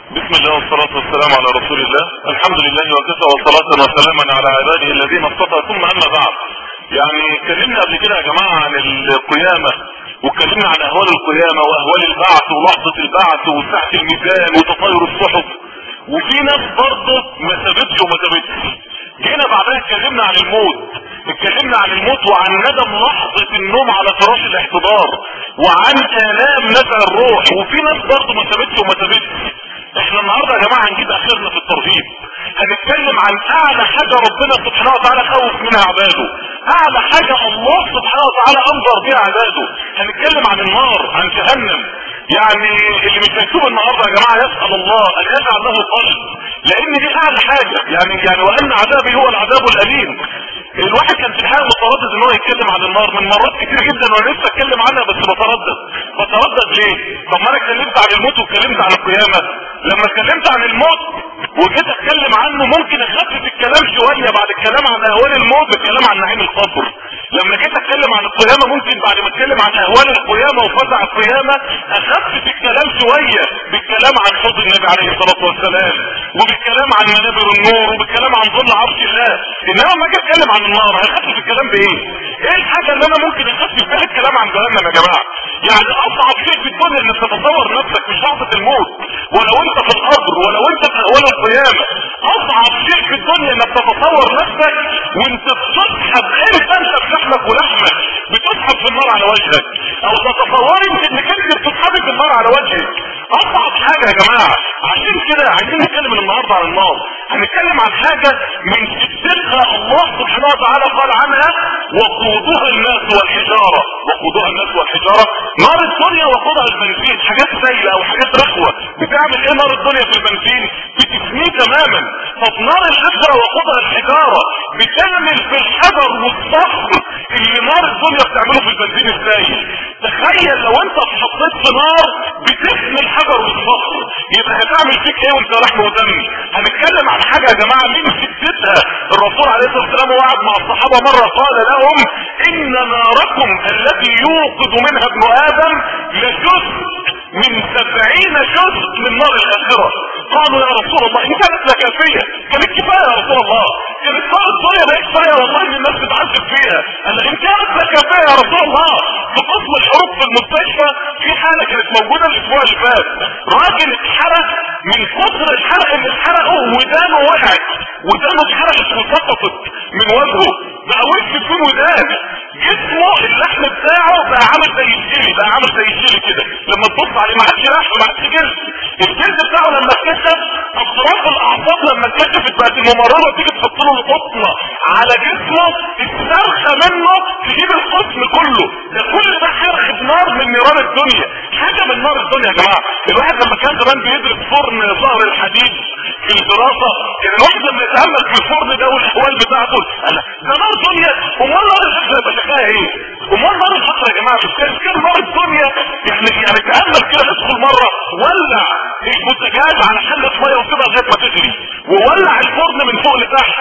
بسم الله والصلاة والسلام على رسول الله الحمد لله وكفى وصلاة وسلاما على عباده الذين اصطفى ثم اما بعد يعني اتكلمنا قبل كده يا جماعة عن القيامة واتكلمنا عن اهوال القيامة واهوال البعث ولحظة البعث وساعة الميزان وتطاير الصحف وفي ناس برضه ما سابتش وما سابتش جينا بعدها اتكلمنا عن الموت اتكلمنا عن الموت وعن ندم لحظة النوم على فراش الاحتضار وعن الام نزع الروح وفي ناس برضه ما سابتش وما سابتش احنا النهارده يا جماعه هنجيب اخرنا في الترهيب هنتكلم عن اعلى حاجه ربنا سبحانه وتعالى خوف منها عباده اعلى حاجه الله سبحانه وتعالى انظر بها عباده هنتكلم عن النار عن جهنم يعني اللي مش مكتوب النهارده يا جماعه يسال الله ان يجعل له قلب لان دي اعلى حاجه يعني يعني وان عذابي هو العذاب الاليم الواحد كان في الحقيقه متردد ان هو يتكلم عن النار من مرات كتير جدا وانا نفسي اتكلم عنها بس بتردد بتردد ليه؟ طب ما انا اتكلمت عن الموت واتكلمت عن القيامه لما اتكلمت عن الموت وجيت اتكلم عنه ممكن اخفف الكلام شويه بعد الكلام عن اهوال الموت بالكلام عن نعيم القبر لما جيت اتكلم عن القيامه ممكن بعد ما اتكلم عن اهوال القيامه وفزع القيامه اخفف الكلام شويه بالكلام عن حوض النبي عليه الصلاه والسلام وبالكلام عن منابر النور وبالكلام عن ظل عرش الله انما لما اجي اتكلم عن النار هخفف الكلام بايه؟ ايه الحاجه اللي انا ممكن اخفف بها الكلام عن جهنم يا جماعه؟ يعني اصعب شيء في الدنيا انك تتصور نفسك مش لحظه الموت ولو انت في القبر ولو انت في اهوال القيامه اصعب شيء في الدنيا انك تتصور نفسك وانت بتسحب انت انت بلحمك ولحمك بتسحب في النار على وجهك او تتصوري انك انت بتسحبي في النار على وجهك اصعب حاجه يا جماعه عشان كده عايزين نتكلم النهارده عن النار هنتكلم عن حاجه من شدتها الله سبحانه وتعالى قال عنها وقودها الناس والحجاره وقودها الناس والحجاره نار الدنيا وقودها البنزين حاجات سايله او حاجات رخوه بتعمل ايه نار الدنيا في البنزين بتسميه تماما طب نار الاخره وقودها الحجاره بتعمل في الحجر والصخر اللي نار الدنيا بتعمله في البنزين السايل تخيل لو انت اتحطيت في نار بتفني الحجر والصخر يبقى هتعمل فيك ايه وانت لحم ودم هنتكلم عن حاجه يا جماعه من شدتها الرسول عليه الصلاه والسلام وقعد مع الصحابه مره قال لهم ان ناركم التي يوقد منها ابن ادم لجزء من سبعين جزء من نار الاخره قالوا يا رسول الله ان كانت لكافيه كانت كفايه يا رسول الله كانت نار الدنيا ده كفايه والله ان الناس بتعذب فيها قال ان كانت لكافيه يا رسول الله في قسم الحروب في المستشفى في حاله كانت موجوده الاسبوع اللي فات راجل اتحرق من كثر الحرق اللي اتحرقه ودانه وقعت ودانه اتحرقت وسقطت من وجهه بقى وش بدون ودان جسمه اللحم بتاعه بقى عامل زي الجيلي بقى عامل زي الجيلي كده لما تبص عليه ما عادش لحم ما عادش جلد الجلد بتاعه لما اتكشف اطراف الاعصاب لما اتكشفت بقت الممرضه تيجي تحط له القطنه على جسمه الصرخه منه تجيب القسم كله ده كل ده حرق نار من نيران الدنيا حاجه من نار الدنيا يا جماعه الواحد لما كان زمان بيدرس فرن ظهر الحديد في الدراسه كان الواحد لما يتامل في الفرن ده والاحوال بتاعته قال ده نار دنيا امال نار الاخره يبقى شكلها ايه؟ امال نار الاخره يا جماعه مش كان كان نار الدنيا يعني يعني تامل كده ادخل مره ولع البوتاجاز على حله ميه وسيبها لغايه ما تغلي وولع الفرن من فوق لتحت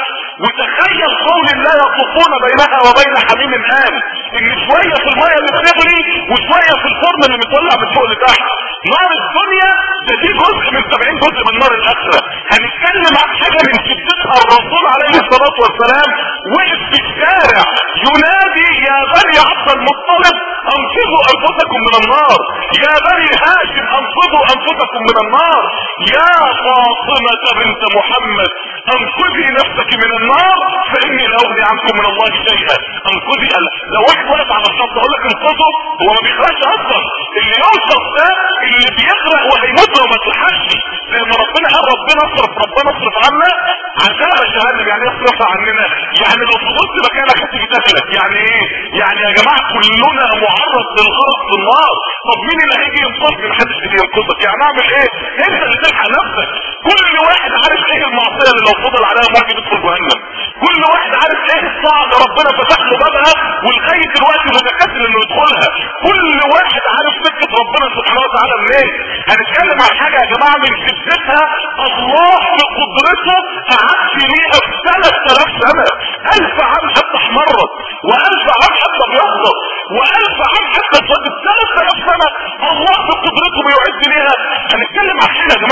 وتخيل قول الله يطوفون بينها وبين حميم آن ان شويه في الميه اللي بتغلي وشويه في الفرن اللي متولع من فوق لتحت نار الدنيا ده دي جزء من 70 جزء من نار الاخره هنتكلم عن حاجه من شدتها الرسول عليه الصلاه والسلام وقف في الشارع ينادي يا بني عبد المطلب انقذوا انفسكم من النار يا بني هاشم انقذوا انفسكم من النار يا فاطمه بنت محمد انقذي نفسك من النار فاني لا اغني عنكم من الله شيئا انقذي لو واحد واقف على الشط اقول لك انقذه هو ما بيغرقش اصلا اللي يوصف ده اللي بيغرق وهيموت لو ما تلحقش لان ربنا قال ربنا اصرف ربنا اصرف عنا عذاب جهنم يعني اصرف عننا يعني لو فضلت مكانك هتيجي تغلق يعني ايه يعني يا جماعه كلنا معرض للغرق في النار طب مين اللي هيجي ينقذني محدش يجي ينقذك يعني اعمل ايه انت اللي تلحق نفسك كل واحد عارف ايه المعصيه اللي لو فضل عليها ممكن يدخل جهنم كل واحد عارف ايه الصعب ربنا فتح له بابها ولغايه دلوقتي متكاسل انه يدخلها كل واحد عارف سكه ربنا سبحانه وتعالى منين هنتكلم عن حاجه يا جماعه من شدتها الله بقدرته اعد ليها في 3000 سنه الف عام حتى احمرت والف عام حتى ابيضت والف عام حتى اسودت 3000 سنه الله بقدرته بيعد ليها هنتكلم عن حاجه يا جماعه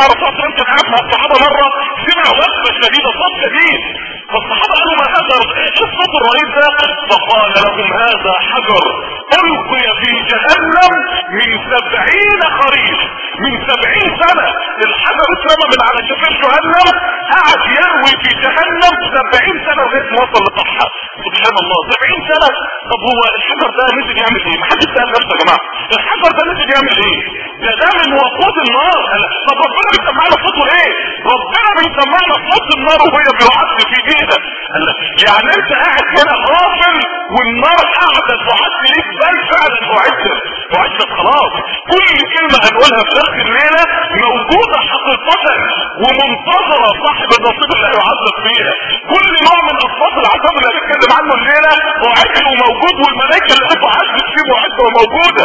الرسول صلى الله عليه وسلم كان قاعد مع الصحابه مره سمع وقفه شديده صوت شديد فالصحابه قالوا ما هذا ايه الصوت الرهيب ده فقال لهم هذا حجر القي في جهنم من سبعين خريف من سبعين سنة الحجر اترمى من على شفير جهنم قعد يروي في جهنم سبعين سنة لغاية ما وصل لطحها سبحان الله سبعين سنة طب هو الحجر ده نزل يعمل ايه محدش سأل نفسه يا جماعة الحجر ده نزل يعمل ايه ده ده من وقود النار طب ربنا بيسمعنا صوته ليه ربنا بيسمعنا صوت النار وهي بيعد في ايدك يعني انت قاعد هنا غافل والنار قاعدة تعد ليك بل فعلا اعدت اعدت خلاص كل كلمة هنقولها في اخر الليلة موجودة حقيقة ومنتظرة صاحب النصيب اللي هيعذب فيها كل نوع من اصوات العذاب اللي هنتكلم عنه الليلة اعد وموجود والملائكة اللي هتعذب فيه معدة وموجودة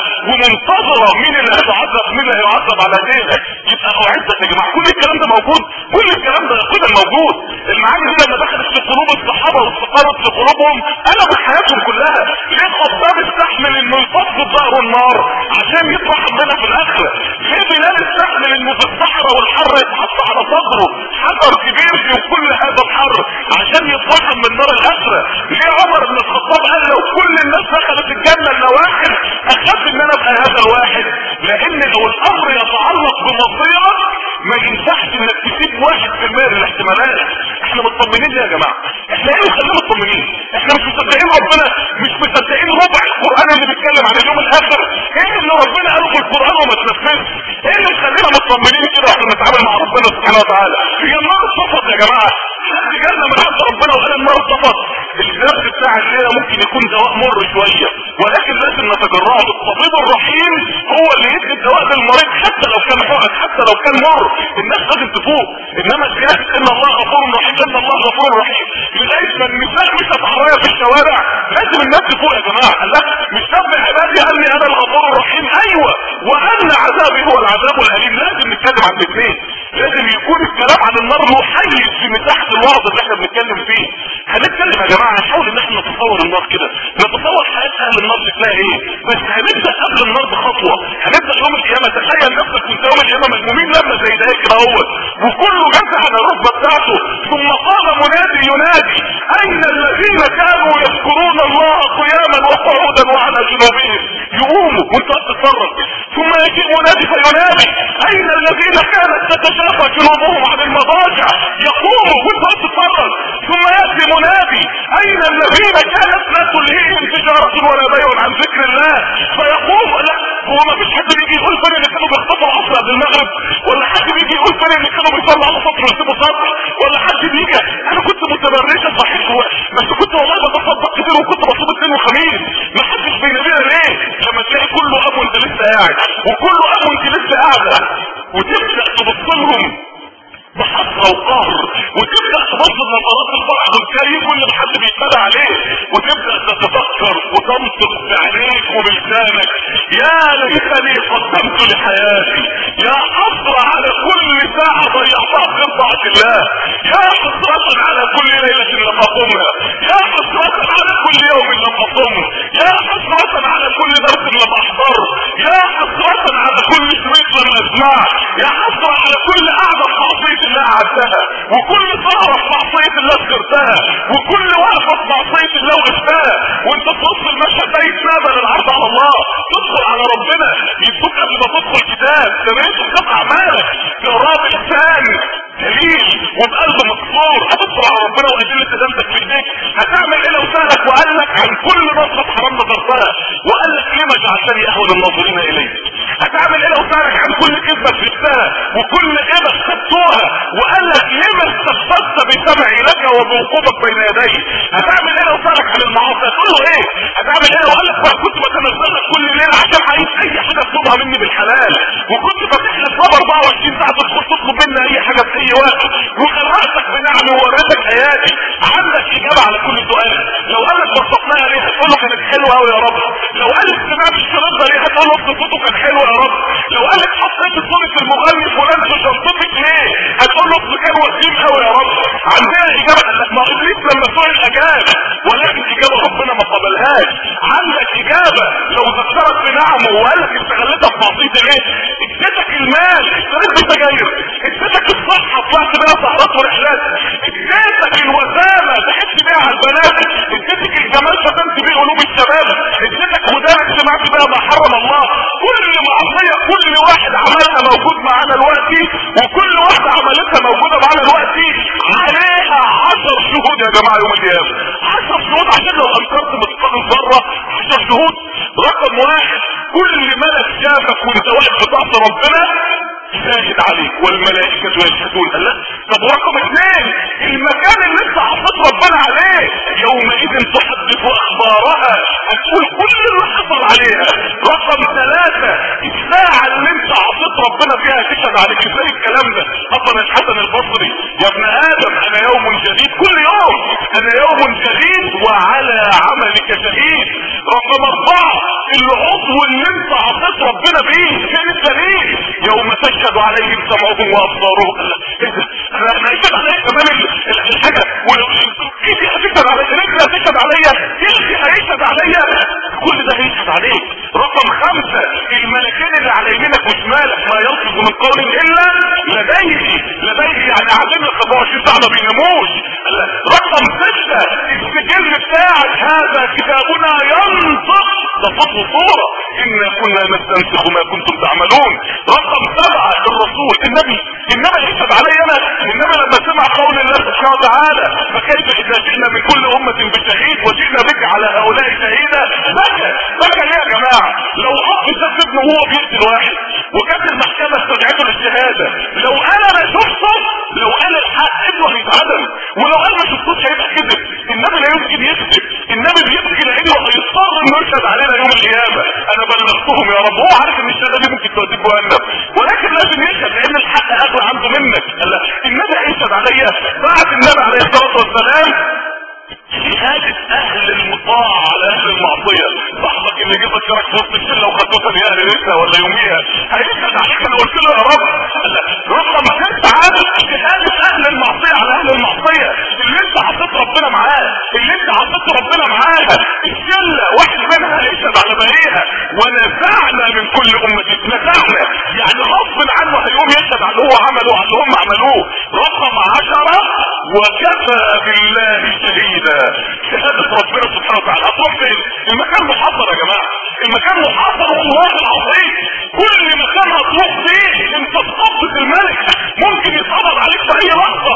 ومنتظرة مين اللي هيتعذب مين اللي هيعذب على ايديها يبقى اعدت يا جماعة كل الكلام ده موجود كل الكلام ده يقين موجود المعاني دي لما دخلت في قلوب الصحابة واستقرت في قلوبهم قلبت حياتهم كلها ليه خطاب استحمل انه يفض ظهر النار عشان يطرح ربنا في الاخرة ليه بلال استحمل انه في الصحراء والحر يتحط على صدره حجر كبير في كل هذا الحر عشان يطرح من نار الاخرة ليه عمر بن الخطاب قال لو كل الناس دخلت الجنة الا واحد اخاف ان انا ابقى هذا الواحد لان لو الامر يتعلق بمصيرك ما ينفعش انك تسيب واحد في المية من الاحتمالات احنا مطمنين يا جماعة احنا ايه اللي خلينا مطمنين احنا مش مصدقين ربنا مش مصدقين ربع القرآن اللي بيتكلم عن اليوم الاخر ايه اللي ربنا قاله في القرآن وما تنفذش ايه اللي مخلينا مطمنين كده واحنا بنتعامل مع ربنا سبحانه وتعالى هي النار اتطفت يا جماعة حد جالنا من عند ربنا وقال النار اتطفت الدرس بتاع الليلة ممكن يكون دواء مر شوية ولكن لازم نتجرعه الطبيب الرحيم هو اللي يدي الدواء للمريض حتى لو كان حقن حتى لو كان مر الناس لازم تفوق انما الشهادة ان الله غفور رحيم ان الله غفور رحيم لغايه ما النساء مش عرايا في الشوارع لازم الناس تفوق يا جماعه قال لا مش نبه عبادي اني انا الغفور الرحيم ايوه وان عذابي هو العذاب الاليم لازم نتكلم عن الاثنين لازم يكون الكلام عن النار محيز في مساحه الوعظ اللي احنا بنتكلم فيه هنتكلم يا جماعه نحاول ان احنا نتصور النار كده نتصور حياه اهل النار شكلها ايه بس هنبدا قبل النار بخطوه هنبدا يوم القيامه تخيل نفسك وانت يوم القيامه مجنونين لما زي ده كده اهوت وكله جزع على الرتبه بتاعته ثم قام منادي ينادي اين الذين كانوا يذكرون الله قياما وقعودا وعلى جنوبهم يقوموا وانت تتفرج ثم يجيء منادي فينادي اين الذين كانت تتشافى جنوبهم عن المضاجع يقوموا وانت تتفرج ثم ياتي منادي اين الذين كانت لا تلهيهم تجاره ولا بيع عن ذكر الله فيقوم لا هو ما فيش حد بيجي يقول فين اللي كانوا بيخطفوا العصر قبل المغرب ولا حد بيجي يقول فين اللي كانوا بيصلوا على سطر ويسيبوا سطر ولا حد بيجي انا كنت متبرجه صحيح هو بس كنت والله بتصدق كتير وكنت بصوم اثنين وخميس ما حدش بينادينا ليه لما تلاقي كله اب وانت لسه قاعد وكله اب وانت لسه قاعده وتبدا تبص لهم بحسرة وقهر وتبدأ تبص لنظرات الفرح والكريم واللي محد بيتبع عليه وتبدأ تتفكر وتنطق بعينيك وبلسانك يا ليتني قدمت لحياتي يا حسرة على كل ساعة ضيعتها في طاعة الله يا حسرة على كل ليلة لم أقومها يا حسرة على كل يوم لم أصوم يا حسرة على كل درس لم أحضر يا حسرة على كل شريط لم أسمع يا حسرة على كل قعدة في معصية الله قعدتها وكل سهرة في معصية الله سكرتها وكل وقفة في معصية الله وقفتها وانت في وسط المشهد ده يتنادى للعرض على الله تدخل على ربنا يدوك قبل ما تدخل كتاب تبين كتاب اعمالك تقراه بلسان جليل وبقلب مكسور هتدخل على ربنا وادلة ادامتك في ايديك هتعمل ايه لو سالك وقال لك عن كل نظرة حرام نظرتها وقال لك ليه ما جعلتني اهون الناظرين اليك هتعمل ايه لو سالك عن كل كذبة شفتها وكل غيبة خدتوها وقال لك لما استفدت بسمعي لك وبوقوفك بين يدي هتعمل ايه لو سالك عن المعاصي هتقول له ايه هتعمل ايه لو قال لك ما كنت بتنزل لك كل ليله عشان عايز اي حاجه تطلبها مني بالحلال وكنت فاتح لك باب 24 ساعه تدخل تطلب مني اي حاجه في اي وقت وغرقتك بنعمه ووريتك حياتي عندك اجابه على كل سؤال لو قال لك وصفناها ليه هتقول له كانت حلوه قوي يا رب لو قال لك سمعت الشريط ده ليه هتقول له صوته كان حلو يا رب لو قال لك حطيت صوره المغني فلان في شنطتك ليه هتقول له اصل كان وسيم قوي يا رب عندنا اجابه قال لك ما ابليس لما سئل اجاب ولكن اجابه ربنا ما قبلهاش عندك اجابه لو ذكرك بنعمه وقال لك استغلتها في معصيه ليه اديتك المال اشتريت بالسجاير اديتك الصحة طلعت بيها سهرات ورحلات اديتك الوسامة تحس بيها على البنات اديتك الجمال فتنت بيه قلوب الشباب اديتك ودانك سمعت بيها ما حرم الله كل معصية كل واحد عملها موجود معانا دلوقتي وكل واحدة عملتها موجودة معانا دلوقتي عليها عشر شهود يا جماعة يوم القيامة عشر شهود عشان لو انكرت مثقال الذرة عشر شهود رقم واحد كل ملك شافك وانت واقف بتعصي ربنا شاهد عليك والملائكة يشهدون لا طب رقم اثنين المكان اللي انت حطيت ربنا عليه يومئذ تحدث اخبارها هتقول كل اللي حصل عليها رقم ثلاثة الساعة اللي انت حطيت ربنا فيها تشهد عليك ازاي الكلام ده حسن الحسن البصري يا ابن ادم انا يوم جديد كل يوم انا يوم جديد وعلى عملك شهيد رقم اربعة العضو اللي انت حطيت ربنا فيه فين الدليل يوم تشهد عليهم سمعهم وابصارهم ايه ده انا انا هشهد عليا كمان الحاجة ايدي هتشهد عليا رجلي هتشهد عليا جلدي هيشهد عليا كل ده هيشهد عليك رقم خمسة الملكين اللي على يمينك وشمالك ما يلفظ من قول الا لديه لديه يعني قاعدين ال 24 ساعة ما بيناموش رقم ستة السجل بتاعك هذا كتابنا ينطق ده صوت وصورة انا كنا نستنسخ ما كنتم تعملون رقم سبعة الرسول النبي النبي يشهد علي انا النبي لما سمع قول الله سبحانه وتعالى فكيف اذا جئنا من كل امة بشهيد وجئنا بك على هؤلاء شهيدا بكى بكى ليه يا جماعة لو اب شاف ابنه وهو بيقتل واحد وكانت المحكمة استدعته للشهادة لو قال انا شفته لو قال الحق ابنه هيتعدم ولو قال ما شفتوش هيبقى كذب النبي لا يمكن يكذب النبي بيبكي لانه هيضطر انه يشهد علينا يوم القيامة انا بلغتهم يا رب هو عارف ان الشهادة دي ممكن توديك جهنم ولكن لازم يشهد لان الحق اغلى عنده منك لا النبي هيشهد عليا بعد النبي عليه الصلاة والسلام شهادة اهل المطاع على اهل المعصية صاحبك اللي جيب لك في وسط الشلة وخدوها يا اهل لسه ولا يوميها هيشهد عليك انا قلت له يا رب رقم ستة عادل شهادة اهل المعصية على اهل المعصية اللي انت حطيت ربنا معاه اللي انت حطيت ربنا معاها الشلة واحد منها هيشهد على باقيها ونزعنا من كل امة نزعنا يعني غصب عنه هيقوم يشهد على اللي هو عمله على اللي هم عملوه رقم عشرة وكفى بالله شهيدا شهادة ربنا سبحانه وتعالى هتروح فين المكان محاصر يا جماعة المكان محاصر والله العظيم كل مكان هتروح فيه انت تقبض الملك ممكن يتقبض عليك في اي لحظة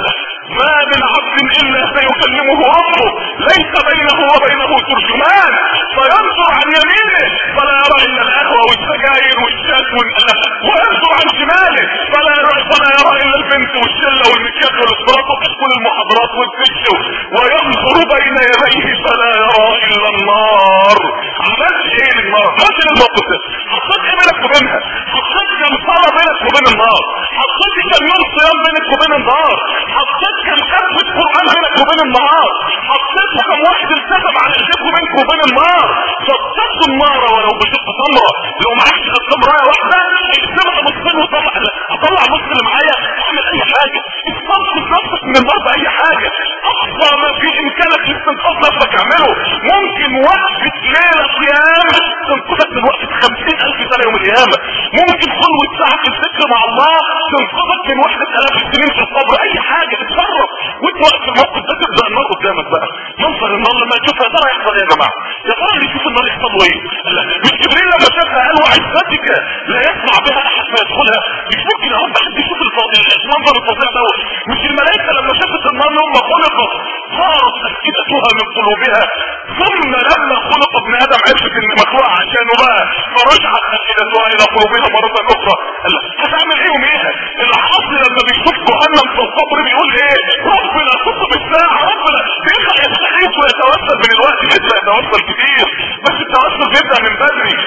ما من عبد الا سيكلمه ربه ليس بينه وبينه ترجمان فينظر عن يمينه فلا يرى الا القهوة والسجاير والشات والقلق وينظر عن شماله فلا يرى فلا يرى الا البنت والشلة والمكياج والاستراط وكشكول المحاضرات والفش وينظر بين يديه فلا يرى الا النار عملت ايه للنار فاكر الموقف ده حطيت ايه بينك وبينها حطيت كم صلاة بينك وبين النار حطيت كم يوم صيام بينك وبين النار حطيت كم كتبة قرآن بينك وبين النار حطيت كم واحد التزم على ايديك وبينك وبين النار فاتقوا النار ولو بشق تمرة لو معكش غير تمرة واحدة اكتبها نصين وطلع اطلع نص اللي معايا اعمل اي حاجة استنقذ نفسك من النار باي حاجة اقصى ما في امكانك لاستنقاذ نفسك اعمله ممكن وقفة ليلة قيام تنقذك من وقفة خمسين الف سنة يوم القيامة ممكن خلوة ساعة في الذكر مع الله تنقذك من وحدة الاف السنين في القبر اي حاجة اتصرف وانت واقف في الموقف ده تبدا النار قدامك بقى منظر النار لما تشوفها ترى يحصل ايه يا جماعة يا ترى اللي يشوف النار يحصل له ايه مش جبريل لما شافها قال وعزتك لا يسمع بها احد فيدخلها مش ممكن يا رب حد يشوف المنظر الفظيع ده مش الملائكة لما شافت النار يوم ما خلقت صارت افئدتها من قلوبها ثم لما خلق ابن ادم عرفت ان مخلوق عشانه بقى فرجعت افئدتها الى قلوبها مرة اخرى هتعمل ايه يوميها العاصي لما بيشوف جهنم في القبر بيقول ايه ربنا تطلب الساعة ربنا بيبقى يستحيط ويتوسل من الوقت بيبقى يتوسل كتير بس التوسل بيبدأ من بدري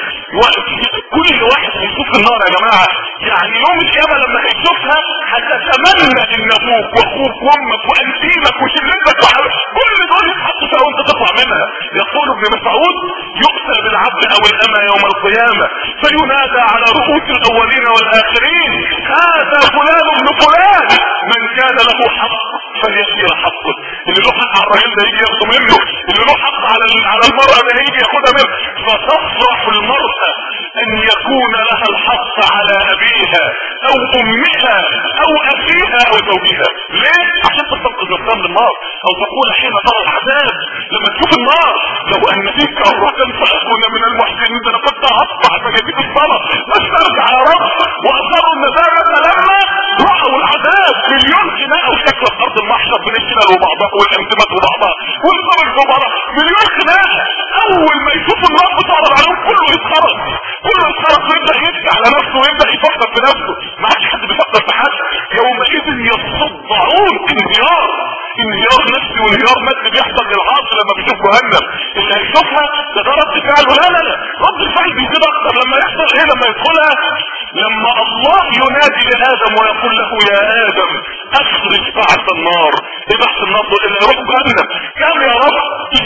كل واحد هيشوف النار يا جماعة يعني يوم القيامة لما هيشوفها هتتمنى ان ابوك واخوك وامك وانتيمك وشلتك كل دول يتحطوا فيها وانت تطلع منها يقول ابن مسعود يؤتى بالعبد او الامة يوم القيامة فينادى على رؤوس الاولين والاخرين هذا فلان ابن فلان من كان له حق فليسير حقه اللي له حق على الراجل ده يجي ياخده منه اللي له حق على على المرأة ده يجي ياخدها منه فتفرح المرأة ان يكون لها الحق على ابيها او امها او اخيها او زوجها ليه عشان تستنقذ نفسها من النار او تقول حين ترى العذاب لما تشوف النار لو ان فيك كرة فاكون من المحسنين ده انا كنت هقطع سجدتي الصلاة بس ارجع يا رب واثروا الندامة لما رأوا العذاب مليون خناقة وشكل في ارض المحشر بين الشلال وبعضها والانتمات وبعضها والفرج وبعضها مليون خناقة اول ما يشوفوا النار بتعرض عليهم كله يتخرج كله يتخرج ويبدأ يبكي على نفسه ويبدأ يفكر في نفسه ما عادش حد بيفكر في حد يومئذ يصدعون انهيار انهيار نفسي وانهيار مادي بيحصل للعاصي لما بيشوف جهنم اللي هيشوفها ده ده رد فعله لا لا لا رد الفعل بيزيد اكتر لما يحصل ايه لما يدخلها لما الله ينادي لادم ويقول له يا ادم اخرج بعث النار ايه بعث النار دول اللي يروح جهنم كم يا رب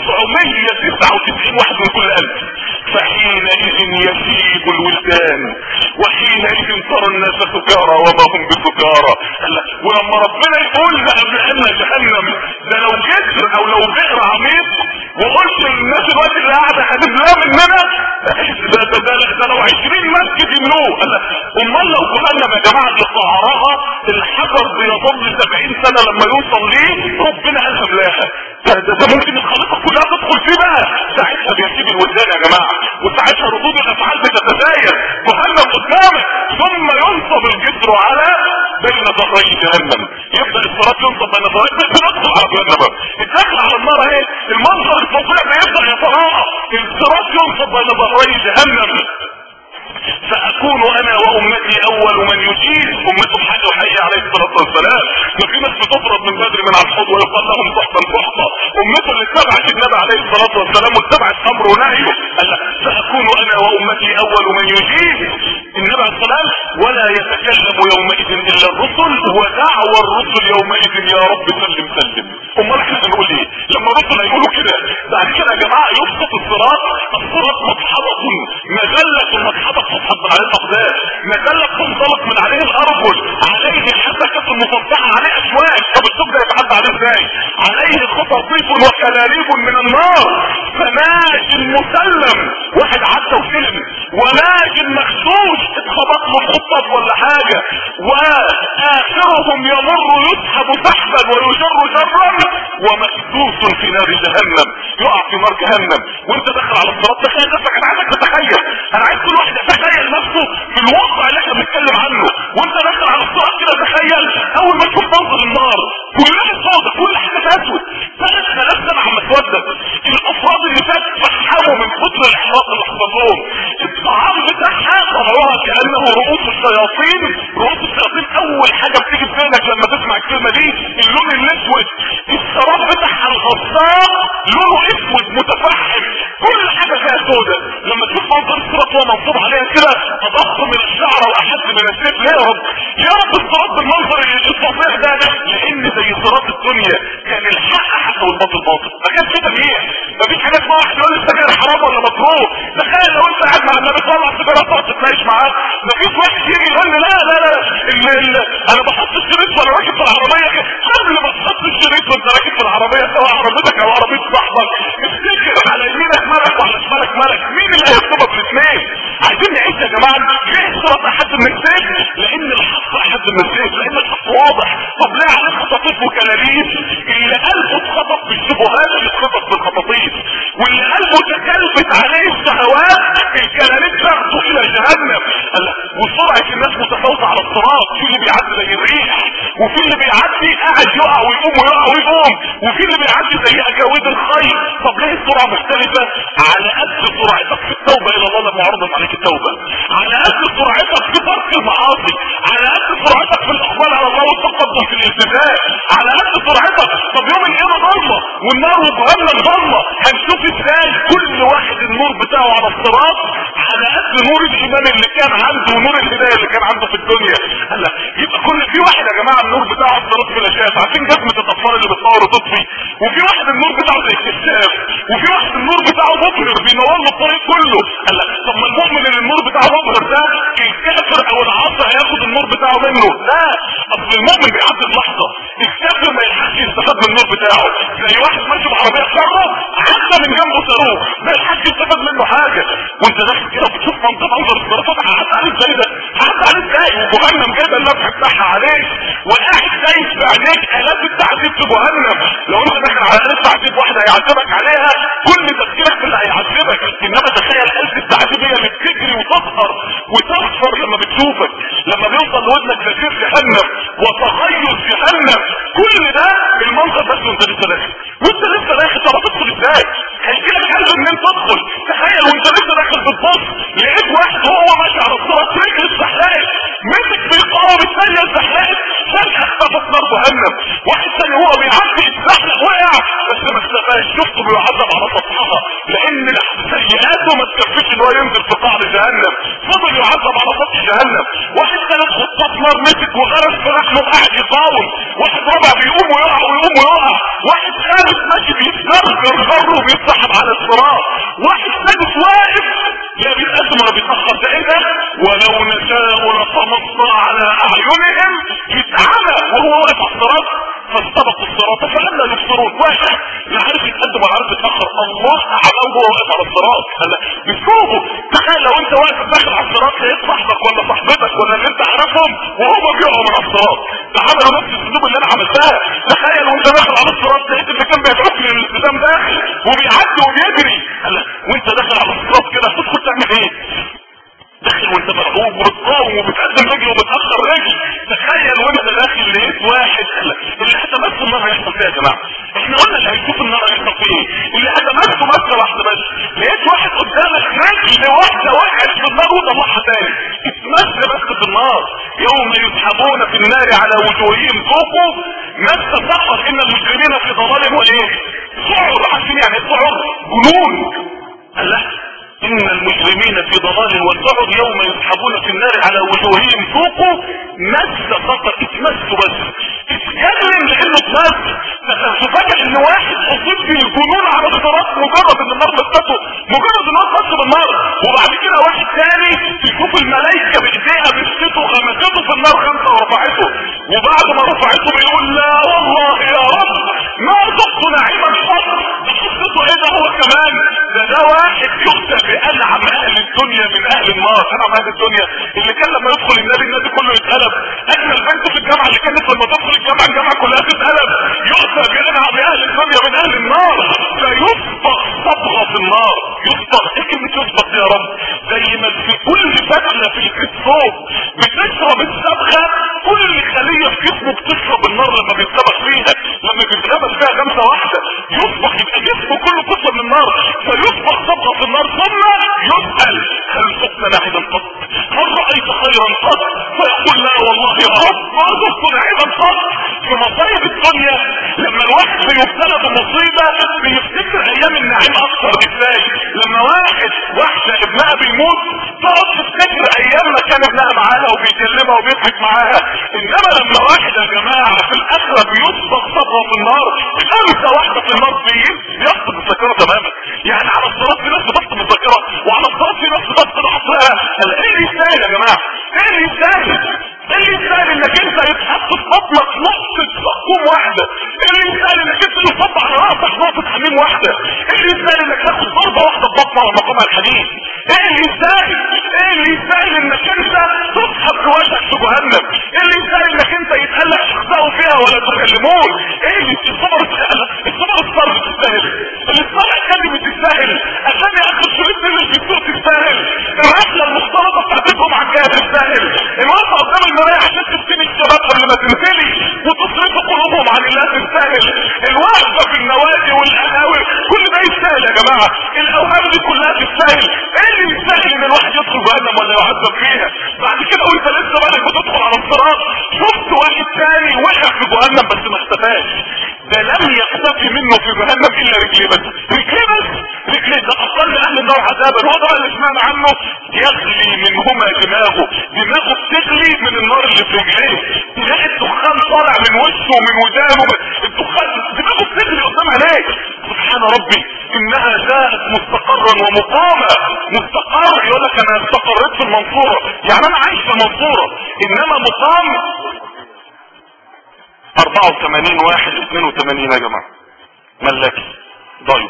999 واحد من كل قلب فحينئذ يشيب الولدان وحينئذ ترى الناس سكارى وما هم بسكارى ولما ربنا يقول ده قبل ان جهنم ده لو جسر او لو بئر عميق وقلت للناس الوقت اللي قاعده هتبلاه مننا ده ده ده, ده لو 20 مسجد يملوه امال لو جهنم يا جماعه لقعرها الحجر بيظل 70 سنه لما يوصل ليه ربنا الهملاها ده, ده, ده ممكن الخليقه كلها تدخل فيه بقى ساعتها بيسيب الولدان يا جماعه وساعتها ردود الافعال بتتزايد جهنم قدامك ثم ينصب الجسر على بين ظهري جهنم يبدا الصراط ينصب بين ظهري بندخل على جهنم الدخل على النار اهي المنظر الفظيع بيبدا يتراءى الصراط ينصب بين ظهري جهنم سأكون انا وامتي اول من يجيز امته حاجة وحي عليه الصلاة والسلام ما في ناس بتضرب من بدري من على الحوض ويقال لهم صحبا صحبا امته اللي اتبعت النبي عليه الصلاة والسلام واتبعت امره ونهيه قال لك سأكون انا وامتي اول من يجيز النبي عليه الصلاة ولا يتكلم يومئذ الا الرسل ودعوى الرسل يومئذ يا رب سلم سلم امال احنا هنقول ايه لما الرسل هيقولوا كده بعد كده يا جماعة يبسط الصراط الصراط مصحبة مذلة مصحبة تصحب من عليه الاقدام مذلة تنطلق من عليه الارجل عليه الحبكة المصدعة عليه اشواك طب السوق ده يتعدى عليه ازاي عليه خطاطيف وكلاليب من النار فناج مسلم واحد عدى وسلم وناج مخشوش اتخبط له خطط ولا حاجة واخرهم يمر يسحب سحبا ويجر جرا ومكدوس في نار جهنم يقع في نار جهنم وانت داخل على الصراط تخيل نفسك انا عايزك تتخيل انا عايز كل واحد يتخيل نفسه في الواقع اللي احنا بنتكلم عنه وانت داخل على الصراط كده تخيل اول ما تشوف منظر النار كلها سودة كل حاجه اسود ثلاث ثلاث سنة عم تودد الافراد اللي فات فحموا من كتر الاحراق اللي حصل لهم الطعام بتاعها طلعوها كانه رؤوس الشياطين رؤوس الشياطين اول حاجه بتيجي في ذهنك لما تسمع الكلمه دي اللون الاسود الشراب بتاعها الغصاء لونه اسود متفحم كل حاجه فيها سودة لما تشوف منظر الصراط وهو منصوب عليها كده اضخ من الشعر واحد من السيف ليه يا رب يا رب الصراط بالمنظر الفظيع ده لان زي صراط الدنيا كان الحق حق والباطل باطل ما كانش كده ليه مفيش حاجه اسمها واحد يقول السجاير حرام ولا مكروه تخيل لو انت قاعد مع النبي طالع سيجاره تقعد تتناقش معاه مفيش واحد يجي يقول لي لا لا لا ال ال انا بحط الشريط وانا راكب في العربيه كده قبل ما تحط الشريط وانت راكب في العربيه سواء عربيتك او عربيه صاحبك افتكر على يمينك ملك وعلى شمالك ملك مين اللي هيكتبك الاثنين عايزين نعيش يا جماعه ليه الصراط احد من السيف لان الحق احد من السيف لان الحق واضح طب ليه عليه خطاطيف وكلاليب اللي قلبه اتخطف بالشبهات يتخطف بالخطاطيف واللي قلبه تكلفت عليه الشهوات الكلاليب تاخده الى جهنم وسرعه الناس متفاوته على الصراط في اللي بيعدي زي الريح وفي اللي بيعدي قاعد يقع ويقوم ويقع ويقوم وفي اللي بيعدي زي اجاويد الخيل طب ليه السرعه مختلفه على قد سرعتك في التوبه الى الله لما عرضت عليك التوبه على قد سرعتك في ترك المعاصي على قد سرعتك في الاقبال على الله والتقدم في الالتزام على قد سرعتك طب يوم القيامه ضلمه والنار وجهنم ضلمه هنشوف ازاي كل واحد النور بتاعه على الصراط على قد نور الايمان اللي كان عنده ونور الهدايه اللي كان عنده في الدنيا هلا يبقى كل في واحد يا جماعه النور بتاعه على الصراط بلا شاف عارفين جزمه الاطفال اللي بتنور وتطفي وفي واحد النور بتاعه زي الكشاف وفي واحد النور بتاعه مبهر بينور له الطريق كله هلا طب ما المؤمن اللي النور بتاعه مبهر ده الكافر او العاصي هياخد النور بتاعه منه لا اصل المؤمن بيعدي اللحظه الكافر ما يلحقش يستفاد من النور بتاعه زي واحد ماشي بعربيه بره عدى من جنبه صاروخ ما يلحقش يستفاد منه حاجه وانت داخل كده بتشوف منطقه منظر الصرافات عدى عليك زي ده عدى عليك ازاي وجهنم جايبه اللمح بتاعها عليك وقاعد شايف في عينيك الاف التعذيب في جهنم لو انت داخل على الاف تعذيب واحده هيعذبك عليها كل تفكيرك في اللي هيعذبك انما تخيل الف التعذيب هي اللي بتجري وتسهر وتصفر لما بتشوفك لما بيوصل لودنك تسير جهنم وتغير جهنم كل ده المنظر بس وانت لسه داخل وانت لسه داخل طب هتدخل ازاي هيجيلك قلب ان انت تدخل تخيل وانت لسه داخل بتبص لقيت واحد هو ماشي على الصراط رجل الزحلقه مسك في القوم الثانيه الزحلقه فجاه اختفت نار جهنم واحد ثاني هو بيعدي الزحلق وقع بس ما اختفاش شفته بيعذب على سطحها لان سيئاته ما تكفيش ان هو ينزل في قعر جهنم فضل يعذب على سطح جهنم واحد ثالث خطاط نار مسك وغرس في رحمه وقاعد يقاوم واحد رابع بيقوم ويقع ويقوم ويقع واحد خامس ماشي بيستغفر غر وبيتسحب على الصراط واحد سادس واقف لا بيتقدم ولا بيتاخر ده ايه ده ولو نشاء لطمسنا على اعينهم يتعمى وهو واقف على الصراط فاستبقوا الصراط فلما يبصرون واحد لا عارف يتقدم ولا عارف يتاخر الله اعلم وهو واقف على الصراط هلا بيشوفه تخيل لو انت واقف داخل على الصراط لقيت صاحبك ولا صاحبتك ولا اللي انت عارفهم وهم بيقعوا من على الصراط ده عملوا نفس الذنوب اللي انا عملتها تخيل وانت داخل على الصراط لقيت اللي كان بيدعوك للالتزام داخل وبيعدي وبيجري هلا وانت داخل على الصراط كده هتدخل تعمل ايه داخل وانت مرعوب وبتقاوم وبتقدم رجل وبتاخر رجل تخيل وانت داخل لقيت واحد اللي هتمس النار هيحصل فيها يا جماعه احنا قلنا اللي هيشوف النار هيحصل فيه ايه اللي هتمسه مسه واحده بس لقيت واحد قدامك رجل واحده وقعت في النار وطلعها تاني اتمس بس في النار يوم يسحبون في النار على وجوههم ذوقوا نفس سقط ان المجرمين في ضلال وايه سعر عارفين يعني سعر جنون الله ان المجرمين في ضلال وسعر يوم يسحبون في النار على وجوههم ذوقوا مس فقط اتمسوا بس اتكلم لانه اتمس تفاجئ ان واحد اصيب بالجنون على الصراط مجرد ان النار مسته مجرد ان هو اتمس بالنار وبعد كده واحد ثاني تشوف الملائكه بايديها مسكته غمسته في النار خمسه ورفعته وبعد ما رفعته بيقول لا والله يا رب ما ذقت نعيما قط قصته ايه ده هو كمان ده ده واحد يؤتى بانعم اهل الدنيا من اهل النار انعم اهل الدنيا اللي كان لما يدخل النبي النبي كله يتقلب اجمل بنت في الجامعه اللي كانت لما تدخل الجامعه الجامعه كلها تتقلب يؤتى بانعم اهل الدنيا من اهل النار فيصبغ صبغه في النار يصبغ ايه كلمه يصبغ يا رب زي ما في كل فتله في الكتفوب بتشرب الصبغه كل خليه في جسمه بتشرب النار لما بيتسبق فيها لما بيتغمس فيها غمسه واحده يصبغ يبقى جسمه كله كتله من النار فيصبغ صبغه في النار ثم يسأل هل سقت نعيما قط هل رأيت خيرا قط فيقول لا والله يا رب ما سقت نعيما قط في مصايب الدنيا لما الواحد بيبتلى بمصيبة بيفتكر ايام النعيم اكثر ازاي لما واحد واحدة ابنها بيموت تقعد تفتكر ايام ما كان ابنها معاها وبيكلمها وبيضحك معاها انما لما واحد يا جماعة في الاخرة بيصبغ صبغة في النار خمسة واحدة في النار بيفقد الذاكرة تماما يعني على الصلاة في ناس بتفقد الذاكرة وعلى الصلاة في ناس بتفقد عقلها ايه اللي يستاهل يا جماعة ايه اللي يستاهل ايه اللي يستاهل انك انت يتحط في بطنك نقطة سقوم واحدة ايه اللي يستاهل انك انت يصب على راسك نقطة حميم واحدة ايه اللي يستاهل انك تاخد ضربة واحدة في بطنك على مقام الحديد ايه اللي يستاهل ايه اللي يستاهل انك انت تسحب في وجهك في جهنم ايه اللي يستاهل انك انت يتقلق شخصه فيها ولا تكلمون ايه اللي الصبر الصبر الصبر تستاهل الصبر كلمة تستاهل عشان ياخد شريط اللي في السوق تستاهل الرحلة المختلطة بتاعتكم عن جهة تستاهل الوقفة قدام المراية عشان تبتني الشباب قبل ما تنزلي وتصرف قلوبهم عن الله تستاهل الوقفة في النوادي والقهاوي كل ده يستاهل يا جماعة الاوهام دي كلها تستاهل ايه اللي يستاهل ان الواحد يدخل جهنم ولا يعذب فيها بعد كده وانت لسه بالك بتدخل على الصراط شفت واحد تاني وقع في جهنم بس ما اختفاش ده لم يختفي منه في جهنم الا رجليه بس رجليه بس رجليه ده اقل اهل يصلوا عذابا هو ده اللي سمعنا عنه يغلي منهما دماغه دماغه بتغلي من النار اللي في رجليه تلاقي الدخان طالع من وشه ومن ودانه الدخان دماغه بتغلي قدام عينيك سبحان ربي انها جاءت مستقرا ومقاما مستقر يقول لك انا استقريت في المنصورة يعني انا عايش في المنصورة انما مقام 84 واحد 82 يا جماعة ملاكي ضيب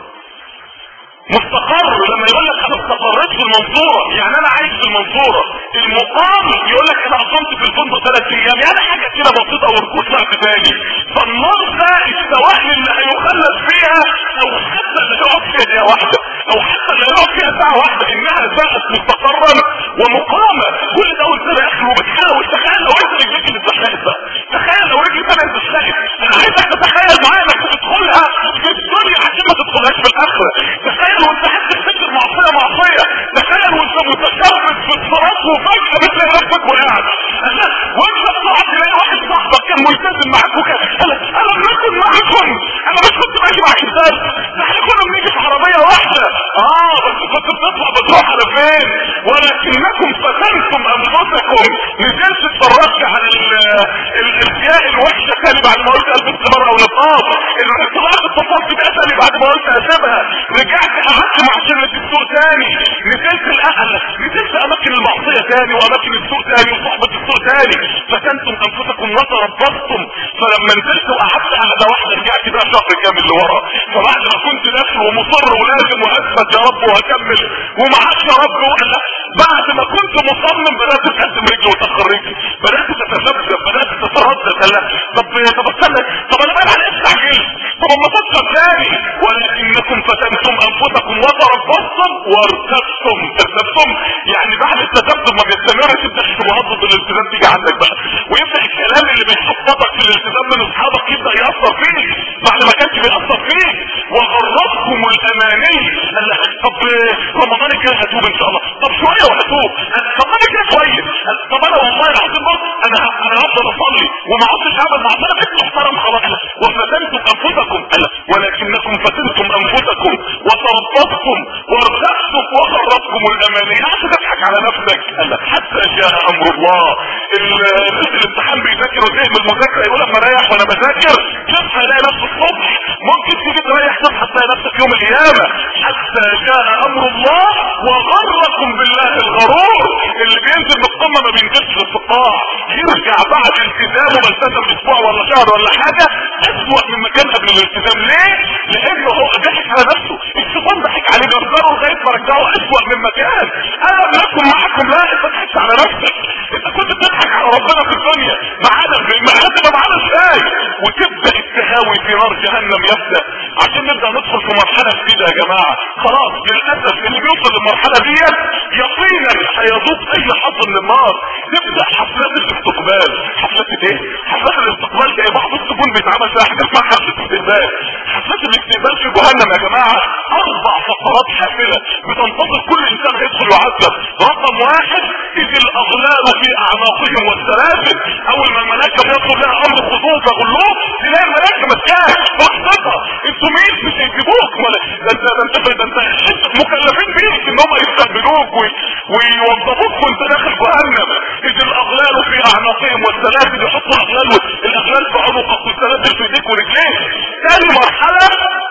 مستقر لما يقول لك انا استقريت في المنصورة يعني انا عايش في المنصورة المقام يقول لك انا اقمت في الفندق ثلاث ايام يعني حاجة كده بسيطة وركوز وقت تاني فالنار ده السواء اللي هيخلص فيها او حتى اللي هيقف فيها دقيقة واحدة او حتى اللي هيقف فيها ساعة واحدة انها بقت مستقرا ومقامة كل ده وانت داخل وبتحاول تخيل لو انت رجلك اللي اتزحلقت بقى تخيل لو رجلك انا اتزحلقت انا عايزك تتخيل معايا انك تدخلها في الدنيا عشان ما تدخلهاش في الاخرة تخيل وانت حاسس تفتكر معصية معصية تخيل وانت متشرد في الصراط وفجأة بتلاقي نفسك وقعت وانت بتقعد تلاقي واحد صاحبك كان ملتزم معاك وكان قال انا لم اكن معاكم انا مش كنت ماشي معاك ازاي ده احنا كنا بنيجي في عربية واحدة اه بس كنت بتطلع بتروح على فين ولكنكم فتنتم انفسكم نزلت اتفرجت على الاشياء الوحشة تاني بعد ما قلت البس مرة ونقاب طلعت اتصلت بيها تاني بعد ما قلت اسيبها رجعت قعدت مع شلة السوق تاني نزلت الاهل نزلت اماكن المعصية تاني واماكن السوق تاني وصحبة السوق تاني فتنتم انفسكم وتربصتم فلما نزلت وقعدت قعدة واحدة رجعت بقى شهر كامل لورا فبعد ما كنت داخل ومصر ولازم واثبت يا رب وهكمل ومعاك يا رب وقال بعد ما كنت مصمم بدات تقدم رجلي وتاخر رجلي بدات تتذبذب بدات تتردد قال طب طب استنى طب انا بقى على افتح جيش طب ما تفكر تاني ولكنكم فتنتم انفسكم وتربصتم وارتبتم ارتبتم يعني بعد التذبذب ما بيستمر تبدا الشبهات ضد الالتزام تيجي عندك بقى ويبدا الكلام اللي بيحفظك في الالتزام من اصحابك يبدا ياثر فيك بعد ما كانش بيأثر فيك وغرتكم الاماني قال لك طب رمضان الجاي هتوب ان شاء الله طب شويه وهتوب طب انا كده كويس طب انا والله العظيم بص انا انا هفضل اصلي وما عدتش هعمل معصيه بس محترم خلاص وفتنتم انفسكم قال ولكنكم فتنتم انفسكم وتربصتم وارتبتم وغرتكم الاماني عشان تضحك على نفسك قال لك حتى جاء امر الله الامتحان بيذاكر وزي من المذاكره يقول لما اريح وانا بذاكر تصحى الاقي نفسه الصبح ممكن تيجي تريح تصحى تلاقي نفسك يوم القيامه حتى جاء امر الله وغركم بالله الغرور اللي بينزل من القمه ما بينزلش في القاع يرجع بعد التزامه ما التزم اسبوع ولا شهر ولا حاجه اسوأ من مكان قبل الالتزام ليه؟ لانه هو ضحك على نفسه الشيطان ضحك عليه جرجره لغايه ما رجعه اسوأ من مكان انا لكم معاكم لا انت ضحكت على نفسك انت كنت بتضحك على ربنا في الدنيا معانا معانا تبقى معانا ازاي وتبدا التهاوي في نار جهنم يبدا عشان نبدا ندخل في مرحله جديده يا جماعه خلاص للاسف اللي بيوصل للمرحله ديت يقينا هيذوق اي حظ من النار تبدا حفلات الاستقبال حفلات ايه حفلات الاستقبال زي بعض السجون بيتعمل فيها حاجه اسمها حفله استقبال حفلات الاستقبال في جهنم يا جماعه اربع فقرات حافله بتنتظر كل انسان هيدخل يعذب رقم واحد اذ الاغلال في اعناقهم والسلاسل اول ما الملائكه بيطلب لها امر خذوه فغلوه تلاقي الملائكه ماسكاها بحثتها انتوا مين مش هيجيبوك ولا ده انت ده انت ده انت مكلفين بيك ان هم يستقبلوك ويوظفوك وانت داخل جهنم اذ الاغلال في اعناقهم والسلاسل يحطوا الاغلال الاغلال في عنقك والسلاسل في ايديك ورجليك ثاني مرحله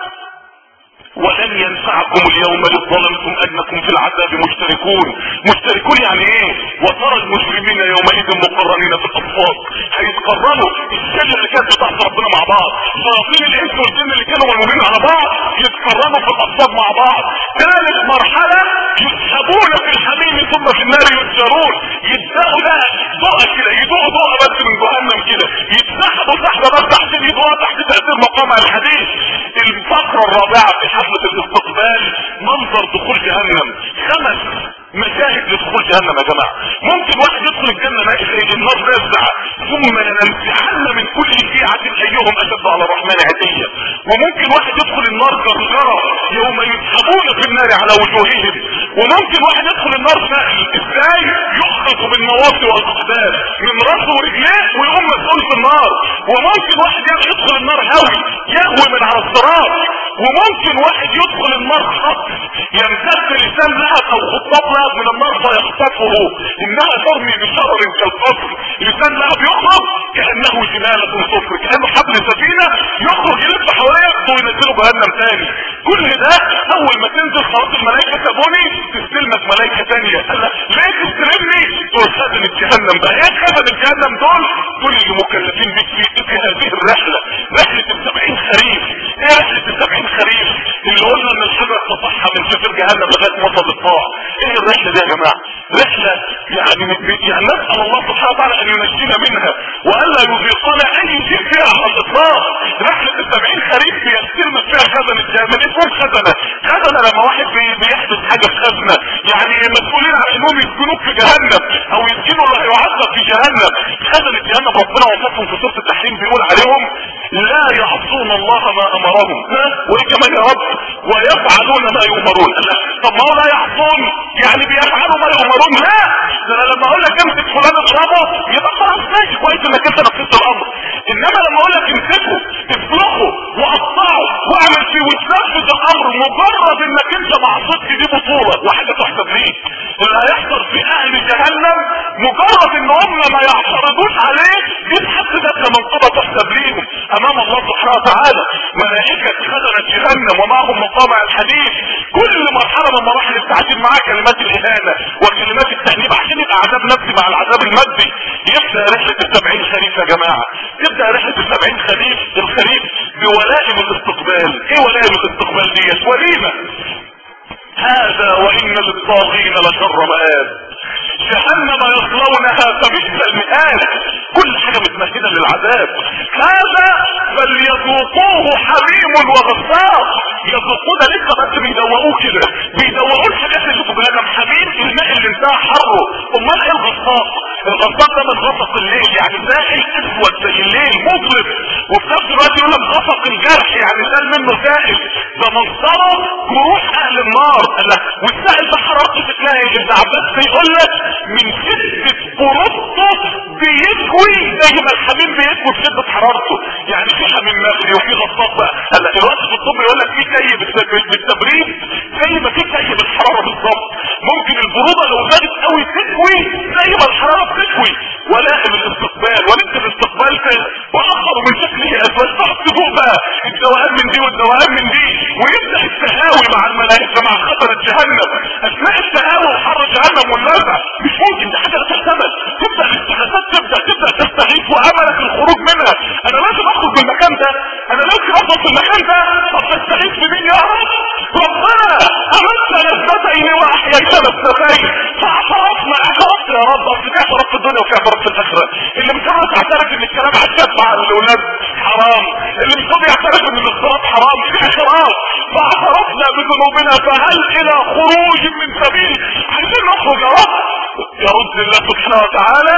ولن ينفعكم اليوم اذ ظلمتم انكم في العذاب مشتركون مشتركون يعني ايه وترى المجرمين يومئذ مقرنين في الاصفاد هيتقرنوا الشله اللي كانت بتاعت ربنا مع بعض شياطين الانس والجن اللي كانوا ملمومين على بعض يتقرنوا في الاصفاد مع بعض ثالث مرحله يسحبون في الحميم ثم في النار يسجرون يبداوا بقى ضوء كده يدوقوا ضوء بس من جهنم كده يتسحبوا سحبه بس عشان يدوقوا تحت تاثير مقامع الحديث الفقره الرابعه في حفله الاستقبال منظر دخول جهنم خمس مشاهد لدخول جهنم يا جماعه ممكن واحد يدخل الجنه لاقي سيد النار نازعه ثم لننزعن من كل شيعه ايهم اشد على الرحمن عتيه وممكن واحد يدخل النار جرجره يوم يسحبون في النار على وجوههم وممكن واحد يدخل النار سهل ازاي يخرج بالنواصي والاقدام من راسه ورجليه ويقوم مسؤول في النار وممكن واحد يدخل النار هوي يهوي من على الصراط وممكن واحد يدخل النار خط يمتد لسان لهب او خطاب لهب من النار فيخطفه انها ترمي بشرر كالقصر لسان لهب يخرج كانه جلالة صفر كانه حبل سفينة يخرج يلف حواليه وينزله جهنم تاني كل ده اول ما تنزل خلاص الملائكة سابوني تستلمك ملائكة تانية قال ليه تستلمني دول خزن جهنم بقى ايه خزن جهنم دول دول اللي مكلفين بك في, في هذه الرحلة رحلة السبعين خريف ايه رحلة السبعين خريف اللي قلنا ان الحجر تصحى من شفر جهنم لغاية وسط الطاع ايه الرحلة دي يا جماعة رحلة يعني يعني نسأل الله سبحانه وتعالى ان ينجينا منها والا يذيقنا اي شيء فيها على الاطلاق رحلة السبعين خريف بيستلمك فيها خزن الجهنم اسمه خزنة خزنة لما واحد بيحدث حاجة في خزنة يعني مسؤولين عن انهم يسكنوك في جهنم او يسكنوا اللي هيعذب في جهنم خزن جهنم ربنا وصفهم في سورة التحريم بيقول عليهم لا يعصون الله ما امرهم وايه كمان يا رب ويفعلون ما يؤمرون لا طب ما هو لا يعصون يعني بيفعلوا ما يؤمرون لا ده انا لما اقول لك امسك فلان اضربه يبقى خلاص ماشي كويس انك انت نفذت الامر انما لما اقول لك امسكه اطلقه وقطعه واعمل فيه وتنفذ الامر مجرد انك انت ما عصيتش دي بطوله وحاجه تحسب ليك اللي هيحصل في اهل جهنم مجرد ان هم ما يعترضوش عليه دي بحد ذاتها منقبه تحسب ليهم امام الله سبحانه وتعالى ملائكه خزنت جهنم ومعهم مقامع الحديث كل مرحله من مراحل التعذيب معاه كلمات الاهانه وكلمات التانيب عشان يبقى عذاب نفسي مع العذاب المادي يبدا رحله السبعين خريف يا جماعه تبدا رحله السبعين خريف الخريف بولائم الاستقبال ايه ولائم الاستقبال ديت وليمه هذا وان للطاغين لشر مآب جهنم يصلونها فبئس المآب كل حاجة متمهدة للعذاب هذا فليذوقوه حميم وغساق يذوقون لسه بس بيدوقوه كده بيدوقوه الحاجات اللي في بلادنا حميم الماء اللي انتهى حره امال ايه الغساق الغساق ده من غسق الليل يعني سائل اسود زي الليل مظلم وفي نفس الوقت يقول لك غسق الجرح يعني سال منه سائل ده مصدره جروح اهل النار والسائل ده حرارته تلاقي ابن عباس بيقول لك من شدة برودته بيكوي زي ما الحميم بيكوي في شدة حرارته يعني في حميم مغلي وفي غطاس بقى هلا دلوقتي في الطب يقول لك في كي بالتبريد زي ما في كي بالحرارة بالظبط ممكن البرودة لو زادت قوي تكوي زي ما الحرارة بتكوي ولائم الاستقبال ولد الاستقبال واخر من شكله ازواج تقعد تدوق بقى الدوام من دي والدوام من دي ويبدا التهاوي مع الملائكه مع خطر جهنم اثناء التهاوي وحر جهنم والنزع مش ممكن دي حاجه لا تحتمل تبدا الاستغاثات تبدا تبدا تستغيث واملك الخروج منها انا لازم اخرج من المكان ده انا لازم افضل في المكان ده طب تستغيث بمين يا رب ربنا امتنا لذتين واحييتنا اثنتين فاعترفنا اعترفت يا رب اصل في اعتراف في الدنيا وفي اعتراف في الاخره اللي مش راضي يعترف ان الكلام عشان مع الاولاد حرام اللي مش راضي يعترف ان الاختلاط حرام في اعتراف فاعترفنا بذنوبنا فهل الى خروج من سبيل عايزين نخرج يا رب يرد الله سبحانه وتعالى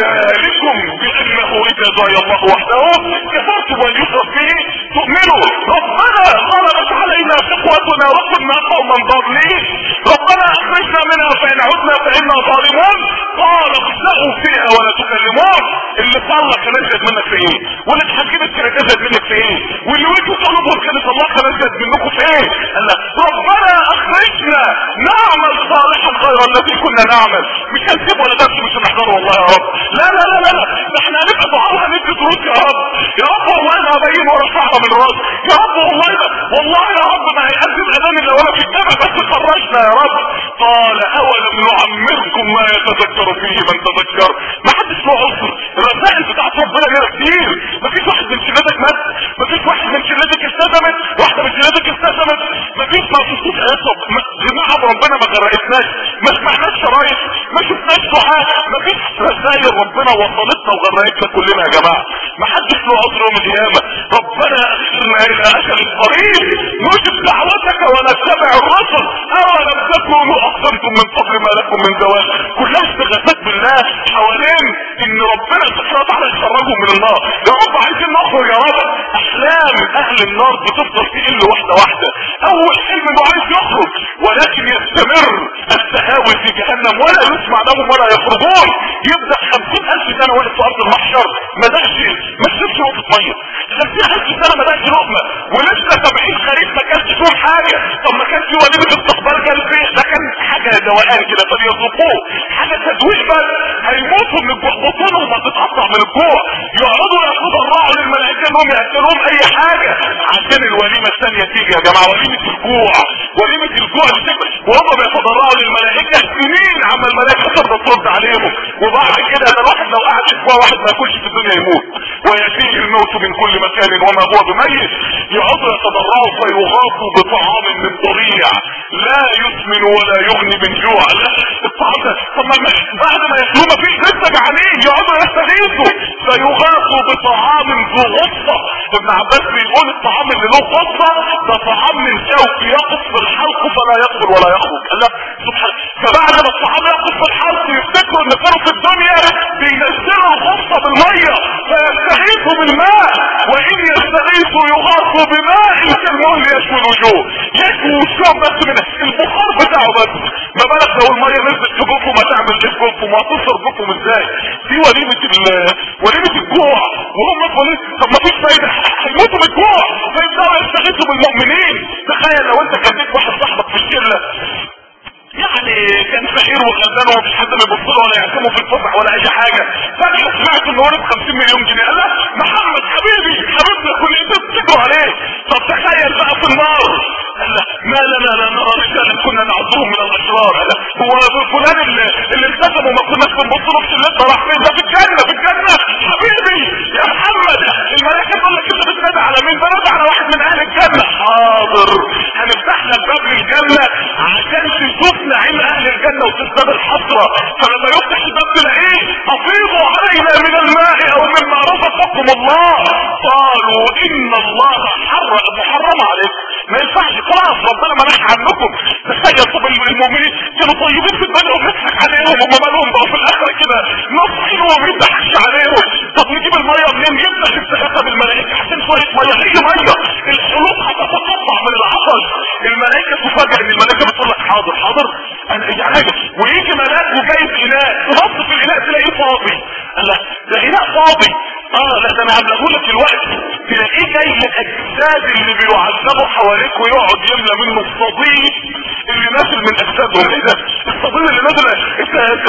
ذلكم بانه اذا دعي الله وحده كفرتم ان يشرك به تؤمنوا ربنا غلبت علينا شقوتنا وكنا قوما ضالين ربنا اخرجنا منها فان عدنا فانا ظالمون قال اخسئوا فيها ولا تكلمون اللي صلى كان ازيد منك في ايه واللي اتحكمت كانت ازيد منك في ايه واللي وجهوا قلوبهم كانت الله كان ازيد منكم في ايه قال لك ربنا اخرجنا نعمل صالحا غير الذي كنا نعمل مش هنسيب ولا درس مش هنحضره والله يا رب لا لا لا لا لا ده احنا هنبقى دعاء هندي دروس يا رب يا رب والله ما ابين ورا شعره من راس يا رب والله ما والله يا رب ما هيقدم اذان الا وانا في الجامع بس خرجنا يا رب قال اولم نعمركم ما يتذكر فيه من تذكر ما حدش له عذر الرسائل بتاعت ربنا غير كتير ما فيش واحد من شلتك مات ما فيش واحد من شلتك استسلمت واحده من شلتك استسلمت ما فيش ما فيش عصب جماعه ربنا ما غرقتناش ما سمعناش شرايط ما شفناش دعاء ما فيش رسائل ربنا وصلتنا وغرقتنا كلنا يا جماعه ما حدش له عذر يوم القيامه ربنا اخرنا الى اجل قريب نجب دعوتك ونتبع الرسل اولم تكونوا اقسمتم من قبل ما لكم من زوال كلها استغاثات بالله حوالين ان ربنا سبحانه وتعالى يخرجهم من النار يا رب عايزين نخرج يا رب احلام اهل النار بتفضل تقل واحده واحده اول حلم انه عايز يخرج ولكن يستمر التهاوي في جهنم ولا يسمع لهم ولا يخرجون يبدا خمسين الف سنه واقف في ارض المحشر ما دقش ما شربش ميه خمسين الف سنه ما دقش لقمه ولسه 70 خريف ما كانش فيهم حاجه طب ما كانش في وليمه استقبال كان فيه ده كان حاجه دوقان كده فليذوقوه حاجه تدويق بس هيموتوا من الجوع بطونهم هتتقطع من الجوع يقعدوا يتضرعوا للملائكه انهم ياكلوهم اي حاجه عشان الوليمه الثانيه تيجي يا جماعه وليمه الجوع وليمه الجوع اللي تبقى وهم بيتضرعوا للملائكه سنين عما الملائكه ترضى ترد عليهم وبعد كده ده الواحد لو قعد اسبوع واحد ما ياكلش في الدنيا يموت وياتيه الموت من كل مكان وما هو بميت يقعدوا يتضرعوا فيغاثوا بطعام من ضريع لا يسمن ولا يغني من جوع لا الطعام ده طب ما بعد ما ياكلوه ما فيش لسه جعانين يقعدوا يستغيثوا فيغاثوا بطعام ذو غصه ابن عباس بيقول الطعام اللي له غصه ده طعام من شوك يقف في الحلق فلا يدخل ولا يخرج لا سبحان فبعد ما الطعام يقف في الحلق يفتكروا ان كانوا في الدنيا بينزلوا الغصه بالميه فيستغيثوا بالماء وان يستغيثوا يغاثوا بماء كالمهل يشوي الوجوه يشوي وشهم بس من البخار بتاعه بس ما بالك لو الميه نزلت في جوفهم هتعمل ايه في جوفهم وهتصر جوفهم ازاي دي وليمه وليمه الجوع وهم في طب ما فيش فايده هيموتوا من الجوع فيبداوا يستغيثوا بالمؤمنين تخيل لو انت كان ليك واحد صاحبك في الشله يعني كان فقير وغلبان ومفيش حد بيبص له ولا يعزمه في الفسح ولا اي حاجه فجاه سمعت انه ورث 50 مليون جنيه قال لا محمد حبيبي حبيبنا كل انت بتجروا عليه طب تخيل بقى في النار قال لا ما لنا لا نرى رجالا كنا نعذرهم من الاشرار قال هو فلان اللي اللي التزم وما كناش بنبص له في شلتنا راح فين ده في الجنه في الجنه حبيبي يا محمد الملائكه تقول لك انت بتنادي على مين بنادي على واحد من اهل الجنه حاضر هنفتح لك باب للجنه عشان تشوف نعيم اهل الجنة وتزداد الحسرة فلما يفتح الباب تلاقيه افيضوا علينا من الماء او مما رزقكم الله قالوا ان الله حرم محرم عليكم ما ينفعش خلاص ربنا منح عنكم تخيل طب المؤمنين كانوا طيبين في الدنيا وبنضحك عليهم هم مالهم بقى في الاخره كده نصحين وما بيضحكش عليهم طب نجيب الميه منين يبدا استغاثه بالملائكه عشان شويه ميه اي ميه الحلوق هتتقطع من العطش الملائكه تفاجئ ان الملائكه بتقول لك حاضر حاضر انا يعني ويجي ملاك وجايب اناء تبص في الاناء تلاقيه فاضي لا ده اناء فاضي اه لا ده انا هبلغه لك الوقت تلاقيه جاي الاجساد اللي بيعذبوا حواليك ويقعد يملى منه الصديق اللي نازل من اجسادهم ايه ده الصديق اللي نازل انت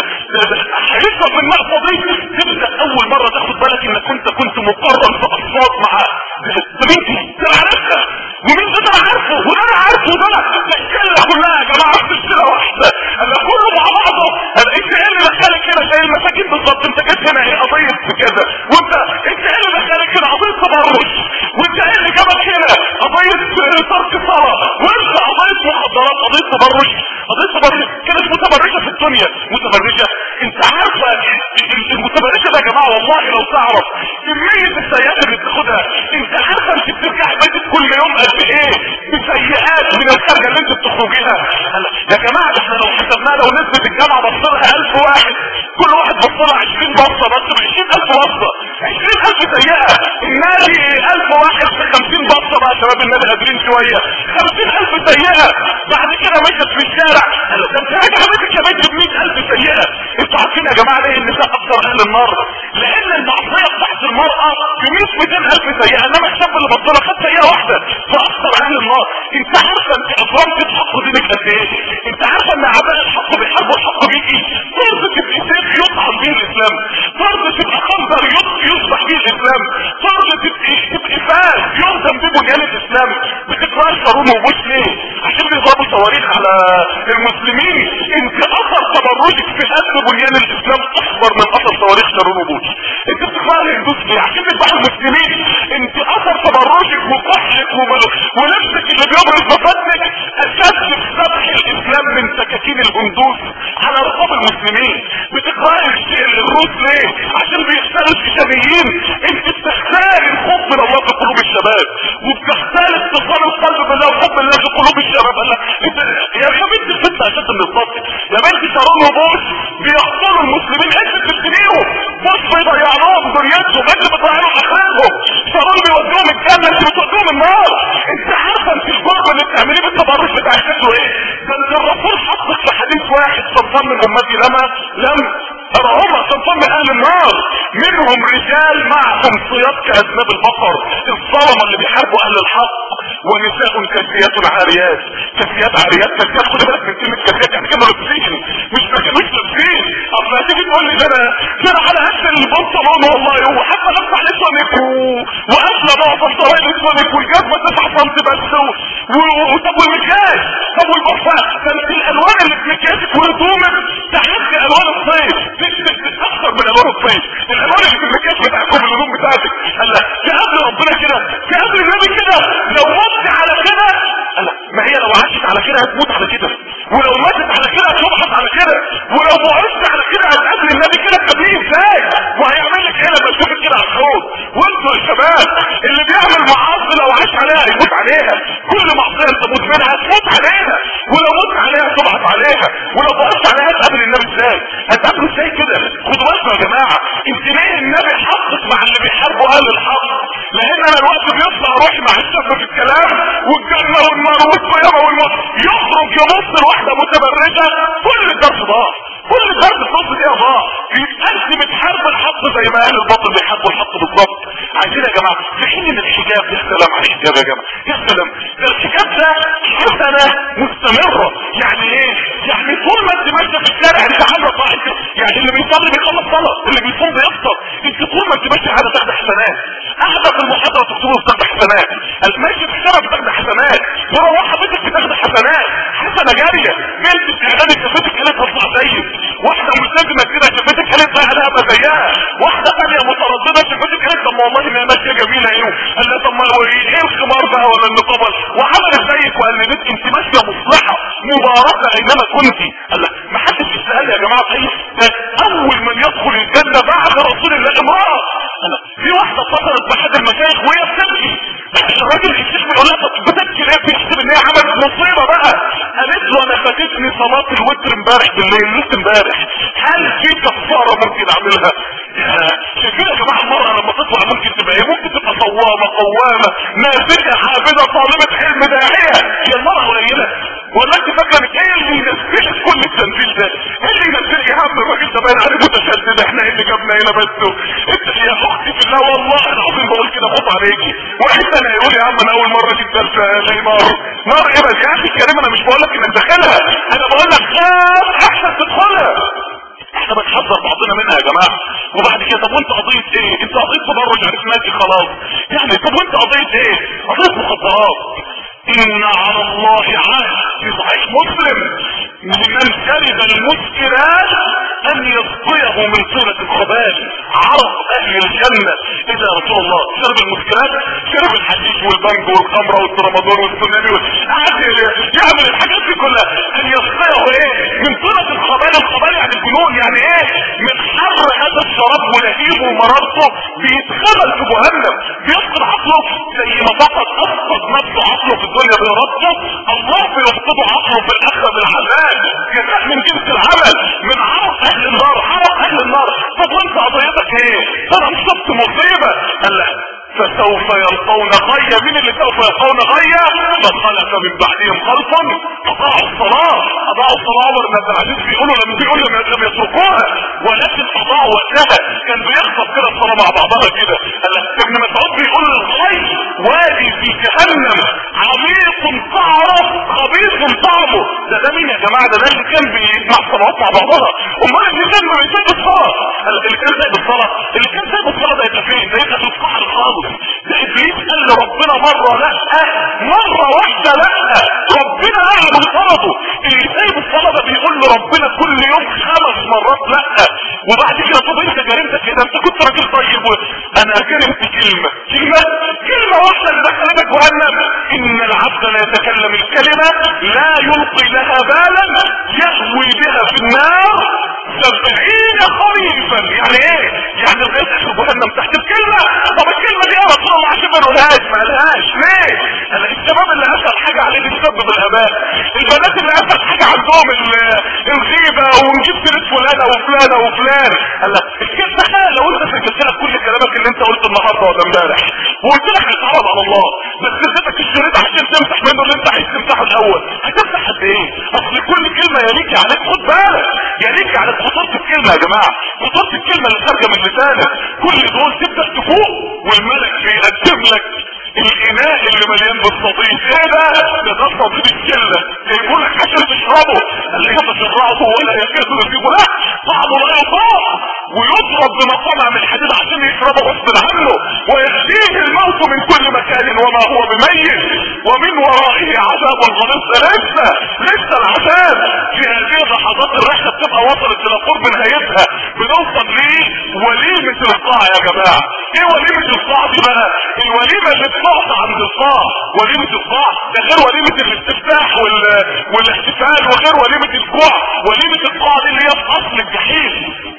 هيشرب من ماء صديق تبدا اول مره تاخد بالك انك كنت كنت مقرر في اصوات معاه ده مين دي؟ ده عارفها ومين ده انا عارفه وده انا عارفه وده انا الشله كلها يا جماعه في سلسله واحده انا كله مع بعضه انا انت ايه اللي دخلك هنا زي المساجين بالظبط انت جيت هنا ايه قضيه كذا وانت انت ايه اللي دخلك هنا قضيه تبرج وانت ايه اللي جابك هنا قضيه ترك صلاه وانت قضيه مخدرات قضيه تبرج قضيه تبرج كانت متبرجه في الدنيا متبرجه انت عارفه المتبرجه ده يا جماعه والله لو تعرف كميه السيئات اللي بتاخدها انت عارفه انت بترجعي بيتك كل يوم قد ايه بسيئات من الخارجه اللي انت بتخرجيها يا جماعه ده احنا لو حسبناها لو نسبه الجامعه بصلها 1000 واحد كل واحد بصلها 20 بصه بس ب 20000 بصه 20000 سيئه النادي 1000 واحد في 50 بصه بقى شباب النادي قادرين شويه 50000 سيئه بعد كده مشت في الشارع ده انت راجع بيتك يا بيت ب 100000 سيئه انتوا عارفين يا جماعه ليه النساء اكثر اهل النار لان المعصيه بتاعت المراه كميه 200000 سيئه انما الشاب اللي بصلها خد سيئه واحده فاكثر اهل النار انت عارفه انت اكرمت الحق دينك قد ايه انت عارفه ان اعداء الحق بيحبوا الحق بيجي فرض تبقى سيف يطعن به الاسلام فرض تبقى خنجر يصبح به الاسلام فرض تبقى تبقى فاس يهدم به بنيان الاسلام بتكرار شارون وبوش ليه عشان بيضربوا صواريخ على المسلمين انت اثر تبرجك في هدم بنيان الاسلام اكبر من اثر صواريخ شارون وبوش انت بتكرار الهندوس ليه عشان بيذبحوا المسلمين انت اثر تبرجك وكحلك ولبسك اللي بيبرز بفتك اشد في ذبح الاسلام من سكاكين الهندوس على رقاب المسلمين بتكرار الروس ليه عشان بيختاروا الشاميين انت بتختار الخوف من الله في قلوب الشباب وبتختار اتصال القلب بالله وحب الله في قلوب الشباب قال انت يا بنت الفتنه اشد من الضغط يا بنت شارون وبوش بيقتلوا المسلمين انت بتبتليهم بوش بيضيع لهم دنيتهم انت بتضيع لهم اخرتهم شارون بيوديهم الجنه انت بتوديهم النار انت عارفه انت الجرم اللي بتعمليه بالتبرج بتاع شكله ايه ده انت الرسول حطك في حديث واحد صنفان من امتي لما لم ارعوها صنفان صنفان من اهل النار منهم رجال معهم صياد كاذناب البقر الظلمه اللي بيحاربوا اهل الحق ونساء كاسيات عاريات كاسيات عاريات كاسيات خد بالك من كلمه كاسيات يعني كانوا لابسين مش مش لابسين اصل هتيجي تقول لي ده انا ده انا على قد البنطلون والله هو حتى لابس على اسود وقافله بقى بنطلون اسود والجزمه 9 سم بس طب والمكياج طب والبرفان كانت الالوان اللي في مكياجك وهدومك تعرف الوان الصيف اكثر من الوان الصيف الالوان اللي في المكياج بتاعكم الهدوم بتاعتك قال لك كقبل ربنا كده كقبل النبي كده لو مت على كده قال ما هي لو عاشت على كده هتموت على كده ولو ماتت على كده هتبحث على كده ولو بعثت على كده هتقابل النبي كده تقابليه ازاي وهيعمل لك ايه لما تشوفك كده على الحوض وانتوا يا شباب اللي بيعمل معاصي لو عاش عليها هيموت عليها كل معصيه انت مدمنها هتموت عليها ولو مت عليها تبعث عليها ولو بعثت عليها هتقابل النبي ازاي هتقابله ازاي كده خدوا بالكم يا جماعه انت ليه النبي حطك مع اللي بيحاربوا اهل الحق لان انا الوقت بيطلع روحي مع الشاب في الكلام والجنه والنار والقيامه والموت يخرج يبص لواحده متبرجه كل الدرس ضاع كل الدرس في نص دقيقه ضاع يبقى انت بتحارب الحق زي ما اهل الباطل بيحاربوا الحق بالظبط عايزين يا جماعه في حين ان الحجاب يا سلام على الحجاب يا جماعه يا سلام ده الحجاب ده حسنه مستمره يعني ايه يعني طول ما انت ماشيه في الشارع انت عامله طاعه يعني اللي بيصلي بيخلص صلاه اللي بيصوم بيفطر انت طول ما انت ماشيه على تاخد حسنات قاعده في المحاضره تكتبه بتاخد حسنات الماشي في الشارع بتاخد حسنات مروحه بيتك بتاخد حسنات حسنه جاريه بنت في اعدادي شافتك قالت هطلع زيك واحده ملتزمه كده شافتك قالت بقى انا ابقى زيها واحده ثانيه متردده شافتك قالت طب والله ما ماشيه جميله ايه قال لها طب ما هو ايه الخمار بقى ولا النقاب وعملت زيك وقلدت انت ماشيه مصلحه مباركه اينما كنت قال لك ما حدش يسال يا جماعه طيب ده اول من يدخل الجنه بعد رسول الله امراه في واحده اتصلت بحد المشايخ وهي بتبكي الراجل الشيخ بيقول لها طب بتبكي ليه بتحسب ان هي عملت مصيبه بقى قالت له انا فاتتني صلاه الوتر امبارح بالليل لسه امبارح هل في كفاره ممكن اعملها شايفين يا جماعه المراه لما تطلع ممكن تبقى ايه ممكن تبقى صوامه قوامه نازله حافظه طالبه علم داعيه هي المراه قليله ولا انت فاكره انك ايه اللي ينزلك كل التنزيل ده ايه اللي ينزلك يا عم الراجل ده باين عليه متشدد احنا ايه اللي جابنا هنا بس انت يا اختي في الله والله العظيم بقول كده خد عليكي واحد تاني هيقول يا عم انا اول مره جيت درس زي نار نار ايه بس يا اخي الكلام انا مش بقول لك انك داخلها انا بقول لك خاف احسن تدخلها احنا بنحذر بعضنا منها يا جماعه وبعد كده طب وانت قضيه ايه انت قضيه تبرج عرفناكي خلاص يعني طب وانت قضيه ايه قضيه مخدرات ان على الله عهد في صحيح مسلم لمن شرب المسكرات ان يسقيه من طينة الخبال عرف اهل الجنة اذا رسول الله شرب المسكرات شرب الحشيش والبنج والخمرة والترامادول والسونامي قعد يعمل الحاجات دي كلها ان يسقيه ايه من طينة الخبال الخبال يعني الجنون يعني ايه من حر هذا الشراب ولهيبه ومرارته بيتخبل في جهنم بيفقد عقله زي ما فقد افقد نفسه عقله في الدنيا بإرادته الله بيفقده عقله في الاخره بالعذاب جزاء من جنس العمل من عرق اهل النار عرق اهل النار طب وانت قضيتك ايه انا مصبت مصيبه قال لا فسوف يلقون غيا مين اللي سوف يلقون غيا فخلف من بعدهم خلفا اضاعوا الصلاة اضاعوا الصلاة عمر بن عبد العزيز بيقولوا لما بيقولوا لم يتركوها ولكن اضاعوا وقتها كان بيخطف كده الصلاة مع بعضها كده ابن مسعود بيقول الخير وادي في جهنم عميق قعره خبيث طعمه ده ده مين يا جماعة ده ده اللي كان بيجمع الصلوات مع بعضها امال اللي كان بيسيب الصلاة اللي كان سايب الصلاة اللي كان سايب الصلاة ده يبقى فين ده يبقى في القعر خالص ده ابليس قال لربنا مرة لا مرة واحدة لا ربنا اعلم فرضه اللي سايب الصلاة ده بيقول لربنا كل يوم خمس مرات لا وبعد كده طب انت جرمتك كده انت كنت راجل طيب انا جرمت كلمة كلمة كلمة واحدة اللي دخلتك جهنم ان العبد لا يتكلم الكلمة لا يلقي لها بالا يهوي بها في النار سبعين خريفا يعني ايه يعني لغايه اخر جهنم تحت الكلمه طب الكلمه دي يا رسول الله عشان ما نقولهاش ما قالهاش ليه انا الشباب اللي اسهل حاجه عليه بيسبب الاباء البنات اللي اسهل حاجه عندهم الغيبه ونجيب سيره فلانه وفلانه وفلان قال لك تخيل لو انت سجلت لك كل كلامك اللي انت قلته النهارده ولا امبارح وقلت لك هيتعرض على الله بس اديتك الشريط عشان تمسح منه اللي انت عايز تمسحه الاول هتمسح قد ايه اصل كل كلمه يا ليك عليك خد بالك يا ليك عليك خطوره الكلمه يا جماعه خطورة الكلمة اللي خارجة من لسانك كل دول تبدأ تفوق والملك بيقدم لك الاناء اللي مليان بالصديق ايه ده ده ده صديق الكلة جايبوا لك عشان تشربه اللي يتشرعه ولا يكاد يجيبه لا طعمه لا يطاق ويضرب بمصانع من الحديد عشان يشربه غصب عنه ويأتيه الموت من كل مكان وما هو بميت ومن ورائه عذاب غليظ لسه لسه العذاب في هذه اللحظات الرحله بتبقى وصلت الى قرب نهايتها بنوصل ليه وليمه القاع يا جماعه ايه وليمه القاع دي بقى الوليمه اللي بتقطع عند القاع وليمه القاع ده غير وليمه الاستفتاح وال... والاحتفال وغير وليمه الجوع وليمه القاع دي اللي هي في اصل الجحيم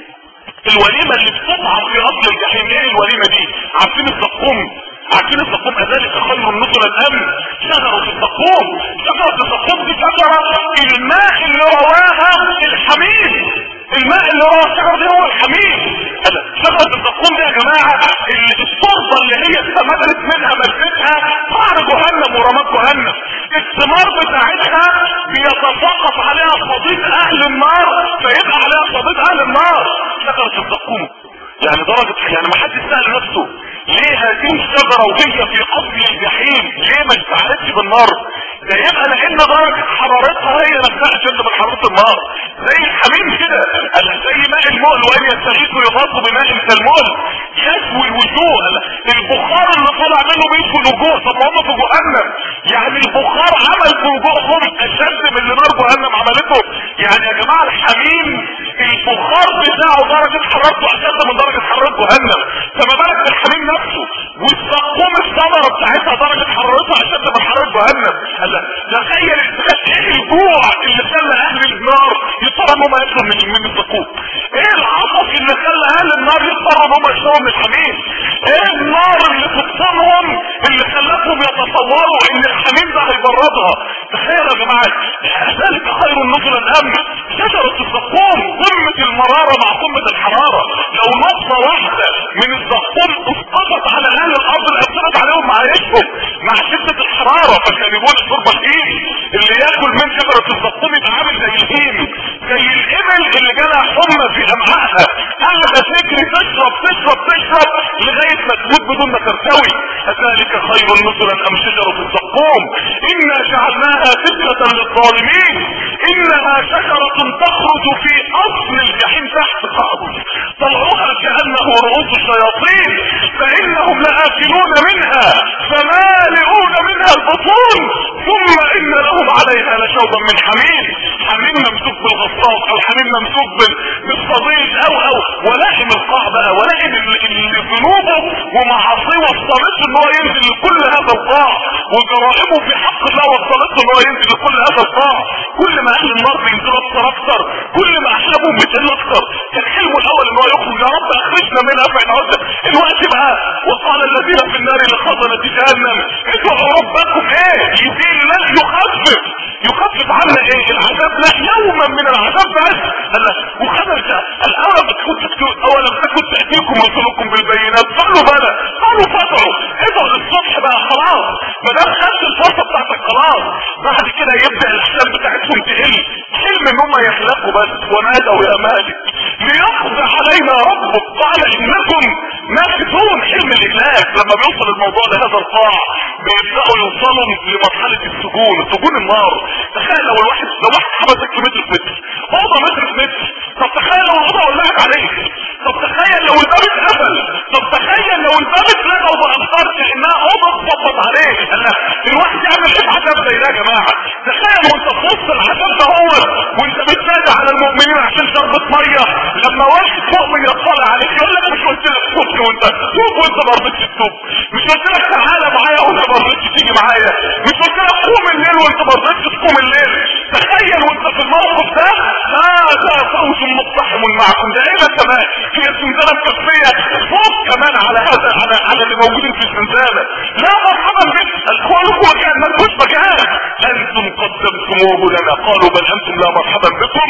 الوليمة اللي بتطعم في اصل الجحيم ايه الوليمة دي عارفين الزقوم عارفين الزقوم اذلك خير النصر الامن شجرة الزقوم شجرة الزقوم دي شجرة الماء اللي رواها الحميد الماء اللي رواها الشجرة دي هو الحميد شجرة الزقوم دي يا جماعة اللي التربة اللي هي استمدت منها مجدتها قعر جهنم ورمات جهنم الثمار بتاعتها بيتساقط عليها صديق اهل النار فيبقى عليها صديق اهل النار شجرة الزقوم يعني درجة يعني ما حدش سأل نفسه ليه هذه الشجرة وهي في اصل الجحيم ليه ما اشتعلتش بالنار ده يبقى لان درجة حرارتها هي نفسها اشد من حرارة النار زي الحميم كده قال زي ماء المؤل وان يستغيثوا يغطوا بماء كالمؤل يسوي الوجوه البخار اللي طلع منه بيسوي الوجوه طب هم في جهنم يعني البخار عمل في وجوههم اشد من اللي نار جهنم عملته يعني يا جماعة الحميم البخار بتاعه درجة حرارته اشد من درجة حرارة جهنم فما بالك بالحميم نفسه والزقوم الثمرة بتاعتها درجة حرارتها اشد من حرارة جهنم هلا تخيل ايه الجوع اللي خلى اهل النار يضطروا ان هم ياكلوا من من الزقوم ايه العطش اللي خلى اهل النار يضطروا ان هم يشربوا من الحميم ايه النار اللي في بطونهم اللي خلتهم يتصوروا ان الحميم ده هيبردها تخيل يا جماعه ذلك خير النزل الامن شجره الزقوم قمه المراره مع قمه الحراره لو نقطه واحده من الزقوم اسقطت على اهل الارض لاثرت عليهم معايشهم مع شده الحراره فشربون الشرب الهيم اللي ياكل من شجره الزقوم يبقى عامل زي الهيم زي الابل اللي جالها حمى في امعائها قاعده تجري تشرب تشرب تشرب لغايه ما تموت بدون ما ترتوي ذلك خير نزلا ام شجره الزقوم انا جعلناها فتنه للظالمين انها شجره تخرج في اصل الجحيم تحت قعر طلعوها كانه رؤوس الشياطين فانهم لاكلون منها فمالئون منها البطون ثم ان لهم عليها لشوبا من حميم حميم ممسوك بالغصاص او حميم ممسوك بالصديق او او ولائم القاع بقى ولائم اللي ذنوبه ومعاصيه وصلته ان هو ينزل لكل هذا القاع وجرائمه في حق الله وصلته ان هو ينزل لكل هذا القاع كل ما اهل النار بينزلوا اكتر اكتر كل ما احلامهم بتقل اكتر كان حلمه الاول ان هو يخرج يا رب اخرجنا منها فان عدنا الوقت بقى وقال الذين في النار لخزنة جهنم ادعوا ربكم ايه يزيل لا يخفف يخفف عنا ايه العذاب لا يوما من العذاب بس قال وخبرك الاول بتكون تكون اولا تكون تأتيكم رسلكم بالبينات قالوا بلى قالوا فتروا ادعوا للصبح بقى خلاص ما دام خدت الفرصه بتاعتك خلاص بعد كده يبدا الاحلام بتاعتهم تقل حلم ان هم يخلقوا بس ونادوا يا مالك ليقضي علينا ربك قال انكم ناكثون حلم الاهلاك لما بيوصل الموضوع لهذا القاع بيبداوا يوصلوا لمرحله السجون سجون النار تخيل لو الواحد لو واحد حبسك في متر في متر اوضه متر في متر طب تخيل لو الاوضه ولعت عليك طب تخيل لو الباب اتقفل طب تخيل لو الباب اتلغى وبأمطار كأنها اوضه اتطبط عليك لا الواحد يعمل ايه عذاب زي ده يا جماعه تخيل وانت في وسط العذاب ده هو وانت بتنادي على المؤمنين عشان شربة ميه لما واحد مؤمن يطلع عليك يقول لك مش قلت لك توب وانت توب وانت ما رضيتش تتوب مش قلت لك تعالى معايا وانت ما رضيتش تيجي معايا مش قلت لك قوم الليل وانت ما رضيتش تقوم الليل تخيل وانت في الموقف ده هذا فوز مقتحم معكم ده ايه كمان هي الزنزانه مكفيه فوق كمان على هذا على على اللي موجودين في الزنزانه لا مرحبا بك الكل مكان ملكوش مكان انتم قدمتموه لنا قالوا بل انتم لا مرحبا بكم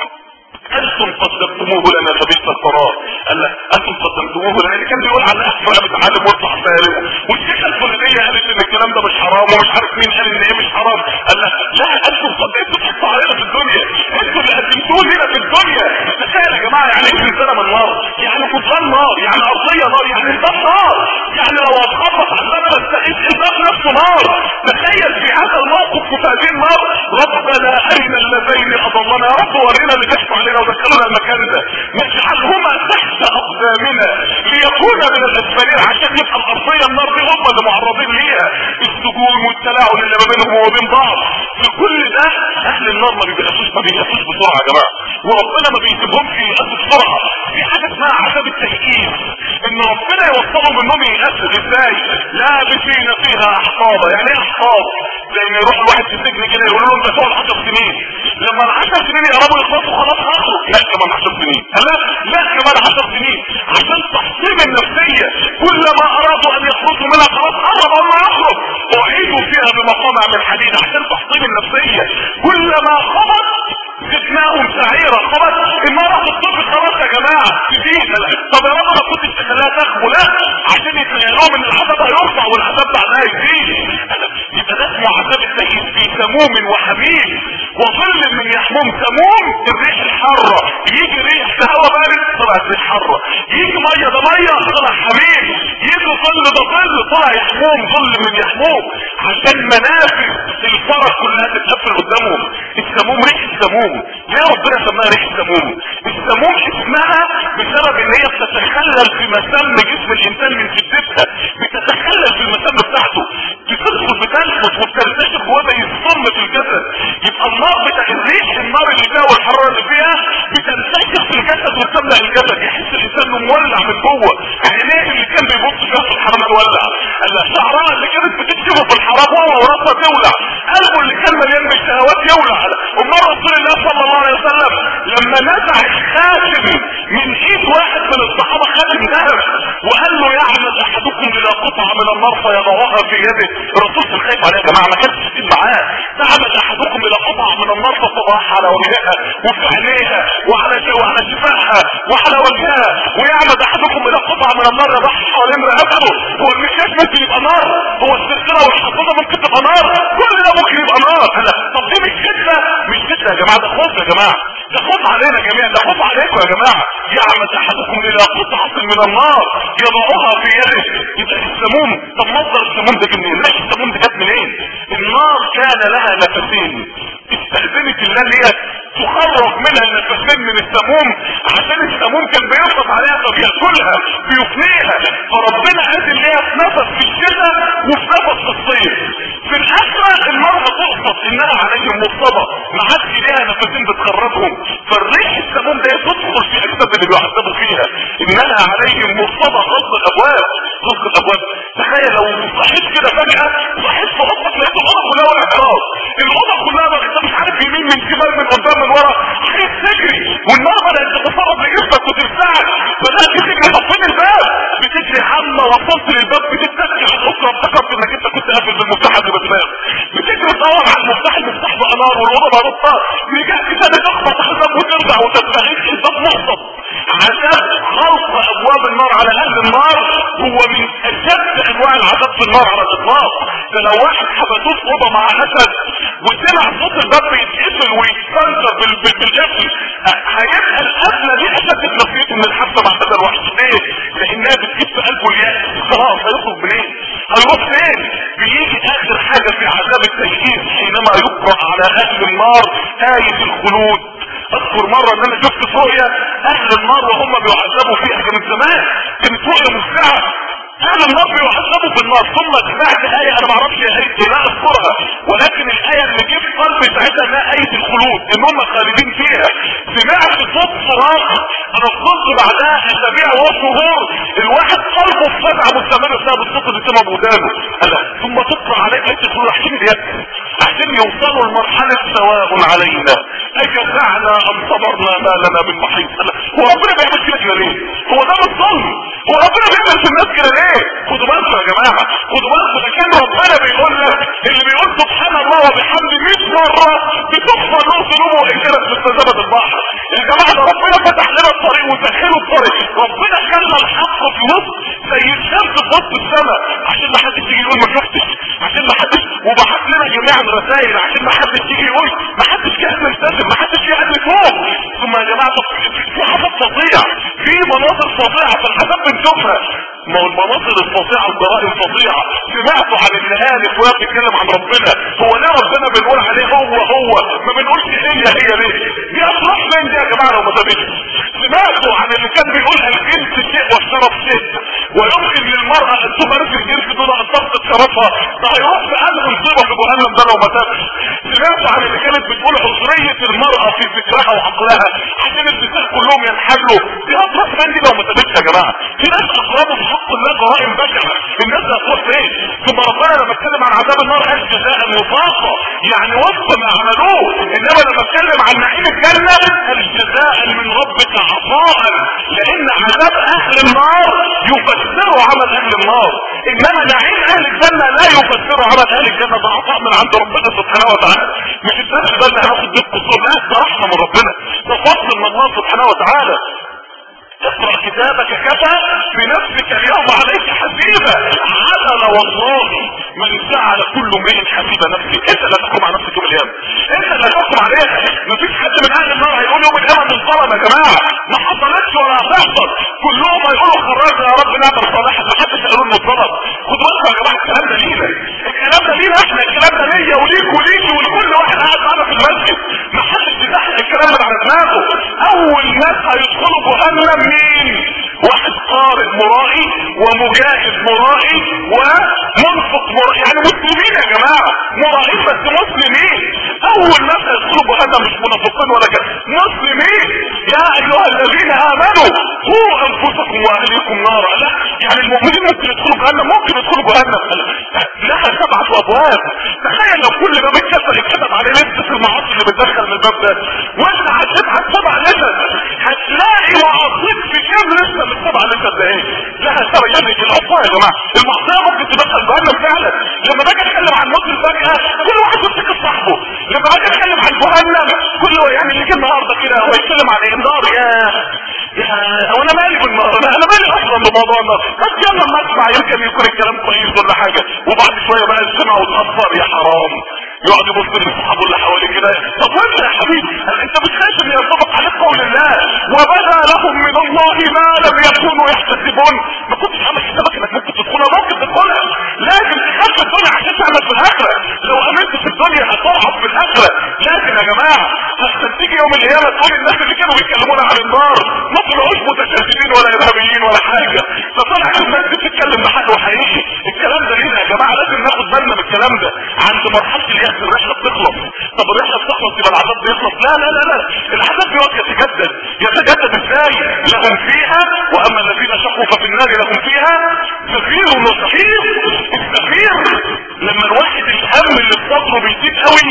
انتم قدمتموه لنا فبئس القرار قال لا انتم قدمتموه لنا اللي كان بيقول على احسن انا بتعلم واطلع سالم والشيخه الفلانيه قالت ان الكلام ده مش حرام ومش عارف مين قال ان ايه مش حرام قال لا لا انتم قدمتوا تحطوا علينا في الدنيا انتم اللي قدمتوه لنا في الدنيا تخيل يا جماعه جماعه يعني ايه سلسله من نار يعني فطران نار يعني ارضيه نار يعني الباب نار يعني لو اتخبط على الباب تستعيد الباب نفسه نار تخيل في هذا الموقف في هذه النار ربنا ارنا اللذين اضلنا يا رب ورينا اللي بيحكوا علينا ودخلونا المكان ده نجعلهما تحت اقدامنا ليكون من الاسفلين عشان يبقى الارضيه النار دي هم اللي معرضين ليها السجون والتلاعب اللي ما بينهم وبين بعض في كل ده اهل النار ما بيبقاش ما بيقاسوش بسرعه يا جماعه وربنا ما بيسيبهمش يقاسوا بسرعه في حاجه اسمها عذاب التشكيل ان ربنا يوصلهم انهم يقاسوا ازاي لابسين فيها احقابا يعني ايه احقاب زي ما يروح الواحد في السجن كده يقول له انت تقعد 10 سنين لما ال 10 سنين يقربوا يخلصوا خلاص هخرج لا كمان 10 سنين لا لا كمان 10 سنين عشان تحطيم النفسيه كلما ارادوا ان يخرجوا منها خلاص قرب الله يخرج اعيدوا فيها بمقامع من حديد عشان تحطيم النفسيه كلما خبط زدناهم سعيرا خلاص النار هتطفي خلاص يا جماعه تزيد طب يا رب ما كنتش تخليها تخبو لا عشان يتخيلوهم ان العذاب هيرفع والعذاب بعدها يزيد يبقى ده اسمه عذاب التأييد في سموم وحميم وظل من يحموم سموم الريح الحاره يجي ريح في هوا بارد طلعت ريح حاره يجي ميه ده ميه طلع حميم يجي ظل ده ظل طلع يحموم ظل من يحموم عشان منافذ الفرج كلها تتقفل قدامهم السموم ريح السموم ليه ربنا سماها ريح السموم السموم اسمها بسبب ان هي بتتخلل في مسام جسم الانسان من شدتها بتتخلل في المسام بتاعته بتدخل بتنفس وبتنتشر جوه زي الصم في الجسد يبقى النار بتاع الريح النار اللي فيها والحراره اللي فيها بتنتشر في الجسد وتملأ الجسد يحس الانسان انه مولع من جوه عينيه اللي كان بيبص فيها في الحرام تولع شعرها اللي كانت بتكتبه في الحرام هو وراسها تولع قلبه اللي كان مليان بالشهوات يولع امال رسول الله صلى الله عليه وسلم لما نزع الخاتم من ايد واحد من الصحابه خاتم ذهب وقال له يعمل احدكم الى قطعه من النار فيضعها في يده الرسول كان خايف عليه يا جماعه ما كانش شديد معاه تعمل احدكم الى قطعه من النار فتضعها على وجهها وفي عينيها وعلى وعلى شفاهها وعلى وجهها ويعمل احدكم الى قطعه من النار يضعها حوالين رقبته هو المكياج ممكن يبقى نار هو السلسله والحصانه ممكن تبقى نار كل ده ممكن يبقى نار طب دي مش فتنه مش فتنه يا جماعه ده خوف يا جماعه ده خوف علينا جميعا ده خوف عليكم يا جماعه يعمد احدكم الى قطعه من النار يضعها في يده يبقى السموم طب مصدر السموم ده منين ليش السموم ده جت منين النار كان لها نفسين استأذنت الله اللي هي تخرج منها النفسين من السموم عشان السموم كان بيرقص عليها فبياكلها بيفنيها فربنا قادر ليها في نفس في الشتاء وفي نفس في الصيف في الاخره النار هتقصد انها عليهم مصطبه ما عادش ليها نفسين بتخرجهم فالريح السموم ده تدخل في اجساد اللي بيعذبوا فيها انها عليهم مصطبه غلق الابواب غلق الابواب تخيل لو صحيت كده فجاه صحيت في اوضتك لقيت الاوضه كلها ورا اعتراض الاوضه كلها بقى انت مش عارف يمين من شمال من قدام من ورا عايز تجري والنار بدات تتفرج لجسمك وترتعش بدات تجري طفين الباب بتجري حمى وصلت للباب بتتسكي على الاخرى افتكرت انك انت كنت قافل بالمفتاح قبل ما تنام بتجري تدور على المفتاح المفتاح بقى نار والاوضه بقى نار رجعت تاني تخبط على الباب وترجع وتستغيث الباب محصن عشان خلق ابواب النار على اهل النار هو من اشد انواع العذاب في النار على الاطلاق ده لو واحد حبسوه في اوضه مع اسد وسمع صوت الباب بيتقفل ويتسنتر بالقفل هيبقى القفله دي اشد نفسيته من الحبسه مع هذا الوحش ليه؟ لانها بتجيب في قلبه الياس خلاص هيخرج منين؟ هيروح فين؟ بيجي اخر حاجه في عذاب التشكيل حينما يقرا على اهل النار ايه الخلود اذكر مرة ان انا شفت رؤية اهل النار وهم بيعذبوا فيها كانت زمان كانت رؤية مفزعة اهل النار بيعذبوا في النار ثم سمعت آية انا معرفش هي آية لا اذكرها ولكن الآية اللي جه في قلبي ساعتها انها آية الخلود ان هم خالدين فيها سمعت صوت صراخ انا فضلت بعدها اسابيع وشهور الواحد قلبه في فزعة مستمرة بسبب الصوت اللي سمع بودانه ثم تقرا عليك آية الخلود عشان اليأس عشان يوصلوا لمرحلة سواء علينا اجزعنا ام صبرنا ما لنا من محيط هو ربنا بيعمل كده ليه هو ده مش ظلم هو ربنا بيعمل في الناس كده ليه خدوا بالكم يا جماعه خدوا بالكم ده كان ربنا بيقول لك اللي بيقول سبحان الله وبحمده 100 مره بتغفر له ذنوبه وان كانت مستزبد البحر يا جماعه ده ربنا فتح لنا الطريق وسهله الطريق ربنا خلى الحق في وسط زي الشمس في وسط السماء عشان ما حدش يجي يقول ما شفتش عشان ما حدش وبعت لنا جميعا رسائل عشان ما حدش يجي يقول ما حدش كان ملتزم ما حدش يعمل فوق ثم يا جماعه في حاجات نشوفها ما هو المناظر الفظيعه الجرائم فظيعه سمعتوا عن النهالك وهي بتتكلم عن ربنا هو ليه ربنا بنقول عليه هو هو ما بنقولش هي هي ليه دي افراح فين دي يا جماعه لو ما تابعتش سمعتوا عن اللي كان بيقول الجنس شيء والشرف شيء ويمكن للمرأة ان تمارس الجنس دون ان تفقد شرفها ده هيروح في انهي مصيبة في جهنم ده لو ما تابش سمعتوا عن اللي كانت بتقول عنصرية المرأة في فكرها وعقلها عشان النساء كلهم ينحلوا دي افراح فين دي لو ما تابتش يا جماعة في ناس اقربوا في حق الله جرائم بشعة الناس هتروح فين ثم ربنا لما اتكلم عن عذاب النار قال جزاء وفاقة يعني وفق ما عملوه انما لما اتكلم عن نعيم الجنة قال جزاء من ربك عطاء لان عذاب اهل النار يفسر عمل اهل النار انما نعيم اهل الجنة لا يفسر عمل اهل الجنة ده عطاء من عند ربنا سبحانه وتعالى مش الناس ده اللي هياخد دي القصور لا ده رحمة من ربنا ده فضل من الله سبحانه وتعالى اقرأ كتابك كفى بنفسك اليوم عليك حسيبا عدل والله من جعل كل امرئ حسيب نفسه انت لا تحكم على نفسك يوم القيامه انت لا تحكم عليها مفيش حد من اهل النار هيقول يوم القيامه من ظلم يا جماعه ما حصلتش ولا هتحصل كلهم هيقولوا خرجنا يا رب نعمل صالحا ما حدش هيقول انه اتظلم خدوا بالكم يا جماعه الكلام ده لينا الكلام ده لينا احنا الكلام ده ليا وليك وليكي ولكل واحد قاعد معانا في المسجد ما حدش بيتحت الكلام ده على دماغه اول ناس هيدخلوا جهنم مين واحد قارئ مرائي ومجاهد مرائي ومنفق مرائي يعني مسلمين يا جماعة مرائين بس مسلمين اول ناس يدخلوا جهنم مش منافقين ولا كده مسلمين يا ايها الذين امنوا قوا انفسكم واهليكم نارا لا يعني المؤمنين ممكن يدخلوا جهنم ممكن يدخلوا جهنم لها سبعة ابواب تخيل لو كل باب اتكسر اتكتب عليه لسه في المعاصي اللي بتدخل من الباب ده وانت هتبعت سبع لسه هتلاقي معاصيك في كام لسه من سبع لسه ده ايه لها سبع يعني العصاية يا جماعة المعصية ممكن تدخل جهنم فعلا لما باجي اتكلم عن مسلم فجأة كل واحد يفتكر صاحبه لما باجي اتكلم عن جهنم كل يعني اللي كان النهارده كده هو يتكلم عن ايه النار يا يا هو انا مالي بالنار انا انا مالي اصلا بموضوع النار بس يلا ما اسمع يمكن يكون الكلام كويس ولا حاجة وبعد شوية بقى السمع وتأثر يا حرام يقعد يبص لاصحابه اللي حواليه كده طب وانت يا حبيبي انت مش خايف ان ينطبق عليك قول الله وبدا لهم من الله ما لم يكونوا يحتسبون ما كنتش عامل حسابك انك ممكن تدخلها ممكن تدخلها لازم تخاف في الدنيا عشان تعمل في الاخره لو امنت في الدنيا هتضعف في الاخره لازم يا جماعه عشان تيجي يوم القيامه تقول الناس اللي كانوا بيتكلمون عن النار ما طلعوش متشددين ولا ارهابيين ولا حاجه فطلعت الناس بتتكلم بحد وحقيقي الكلام ده لينا يا جماعه لازم ناخد بالنا من الكلام ده عند مرحله اليأس الرحله بتخلص طب الرحله بتخلص يبقى العذاب بيخلص لا لا لا لا العذاب بيقعد يتجدد يتجدد ازاي لهم فيها واما الذين شقوا ففي النار لهم فيها زفير وصحيح الزفير لما الواحد الهم اللي في صدره بيزيد قوي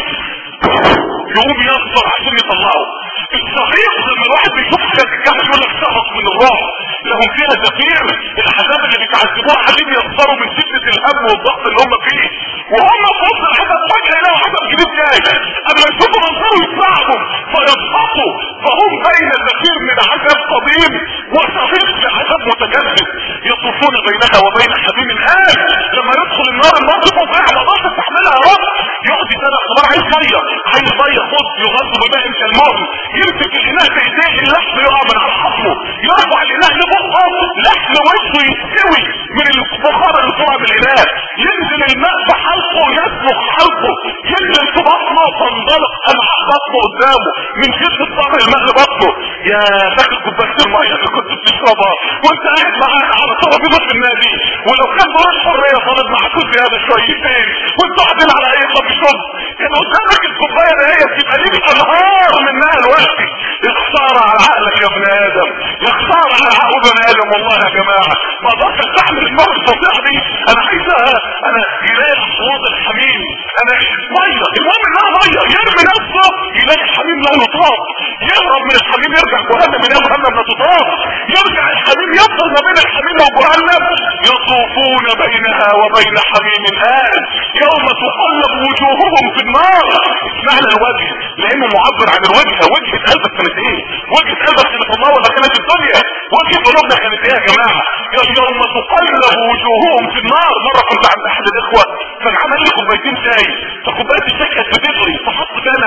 يقوم يصبر عشان يطلعه الصحيح لما الواحد بيشوف حاجه تتكلم يقول لك سقط من الرعب لهم فيها زفير العذاب اللي بيتعذبوه عشان يصبروا من شده الهم والضغط اللي هم فيه وهم في وسط العذاب فجاه يلاقوا عذاب جديد جاي اما يشوفوا منظروا يسمعهم فيضحكوا فهم بين زفير من عذاب قديم وصحيح عذاب متجدد يطوفون بينها وبين حميم الان لما يدخل النار النار تبقى فيها ما تقدرش تستحملها يا رب يقعد يسالك طب انا عايز ميه عايز ميه خد يغطي بماء كالماضي يمسك الاناء بايديه اللحم يقع من على حصمه يرفع الاناء لبقه لحم وشه يستوي من البخار اللي طلع من الاناء ينزل الماء في حلقه يسلخ حلقه ينزل في بطنه تنطلق امعاء بطنه قدامه من شده طعم الماء لبطنه يا فاكر كوبايه الميه اللي كنت بتشربها وانت قاعد معاك على ترابيزه في النادي ولو كان دور الحريه طالب معاكم زياده شويتين وانتوا قاعدين على ايه طب شرب كان قدامك الكوبايه اللي هي بتبقى ليك انهار منها دلوقتي يا خساره على عقلك يا ابن ادم يا خساره على عقل ابن ادم والله يا جماعه ما اقدرش استحمل النار الفظيعه دي انا عايزها انا يلاقي الاصوات الحميم انا ميه المهم انها ميه يرمي نفسه يلاقي الحميم لا يطاق يهرب من الحميم يرجع جهنم من جهنم لا تطاق يرجع الحميم يفضل ما بين الحميم وجهنم يطوفون بينها وبين حميم آن يوم تقلب وجوههم في النار معنى الوجه لانه معبر عن الوجه وجهة قلبك كانت ايه وجهة قلبك كانت الله ولا كانت الدنيا وجهة قلوبنا كانت ايه يا جماعة يوم تقلب وجوههم في النار مرة كنت عند احد الاخوة كان عمل لي كوبايتين شاي فكوباية الشاي كانت بتغلي فحط تاني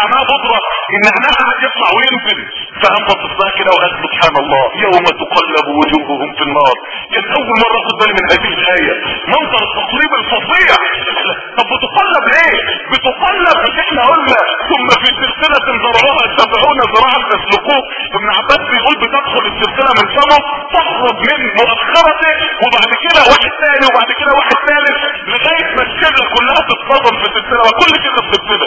نعناع بودره النعناع قاعد يطلع وينزل فقام بصص لها كده وقال سبحان الله يوم تقلب وجوههم في النار كان اول مره اخد بالي من هذه الايه منظر التقليب الفظيع طب بتقلب ليه بتقلب مش احنا قلنا ثم في سلسله ذرعها سبعون ذراعا تسلكوه ابن عباس بيقول بتدخل السلسله من فمه تخرج من مؤخرته وبعد كده واحد ثاني وبعد كده واحد ثالث لغايه ما الشله كلها تتصدم في السلسله وكل كده في السلسله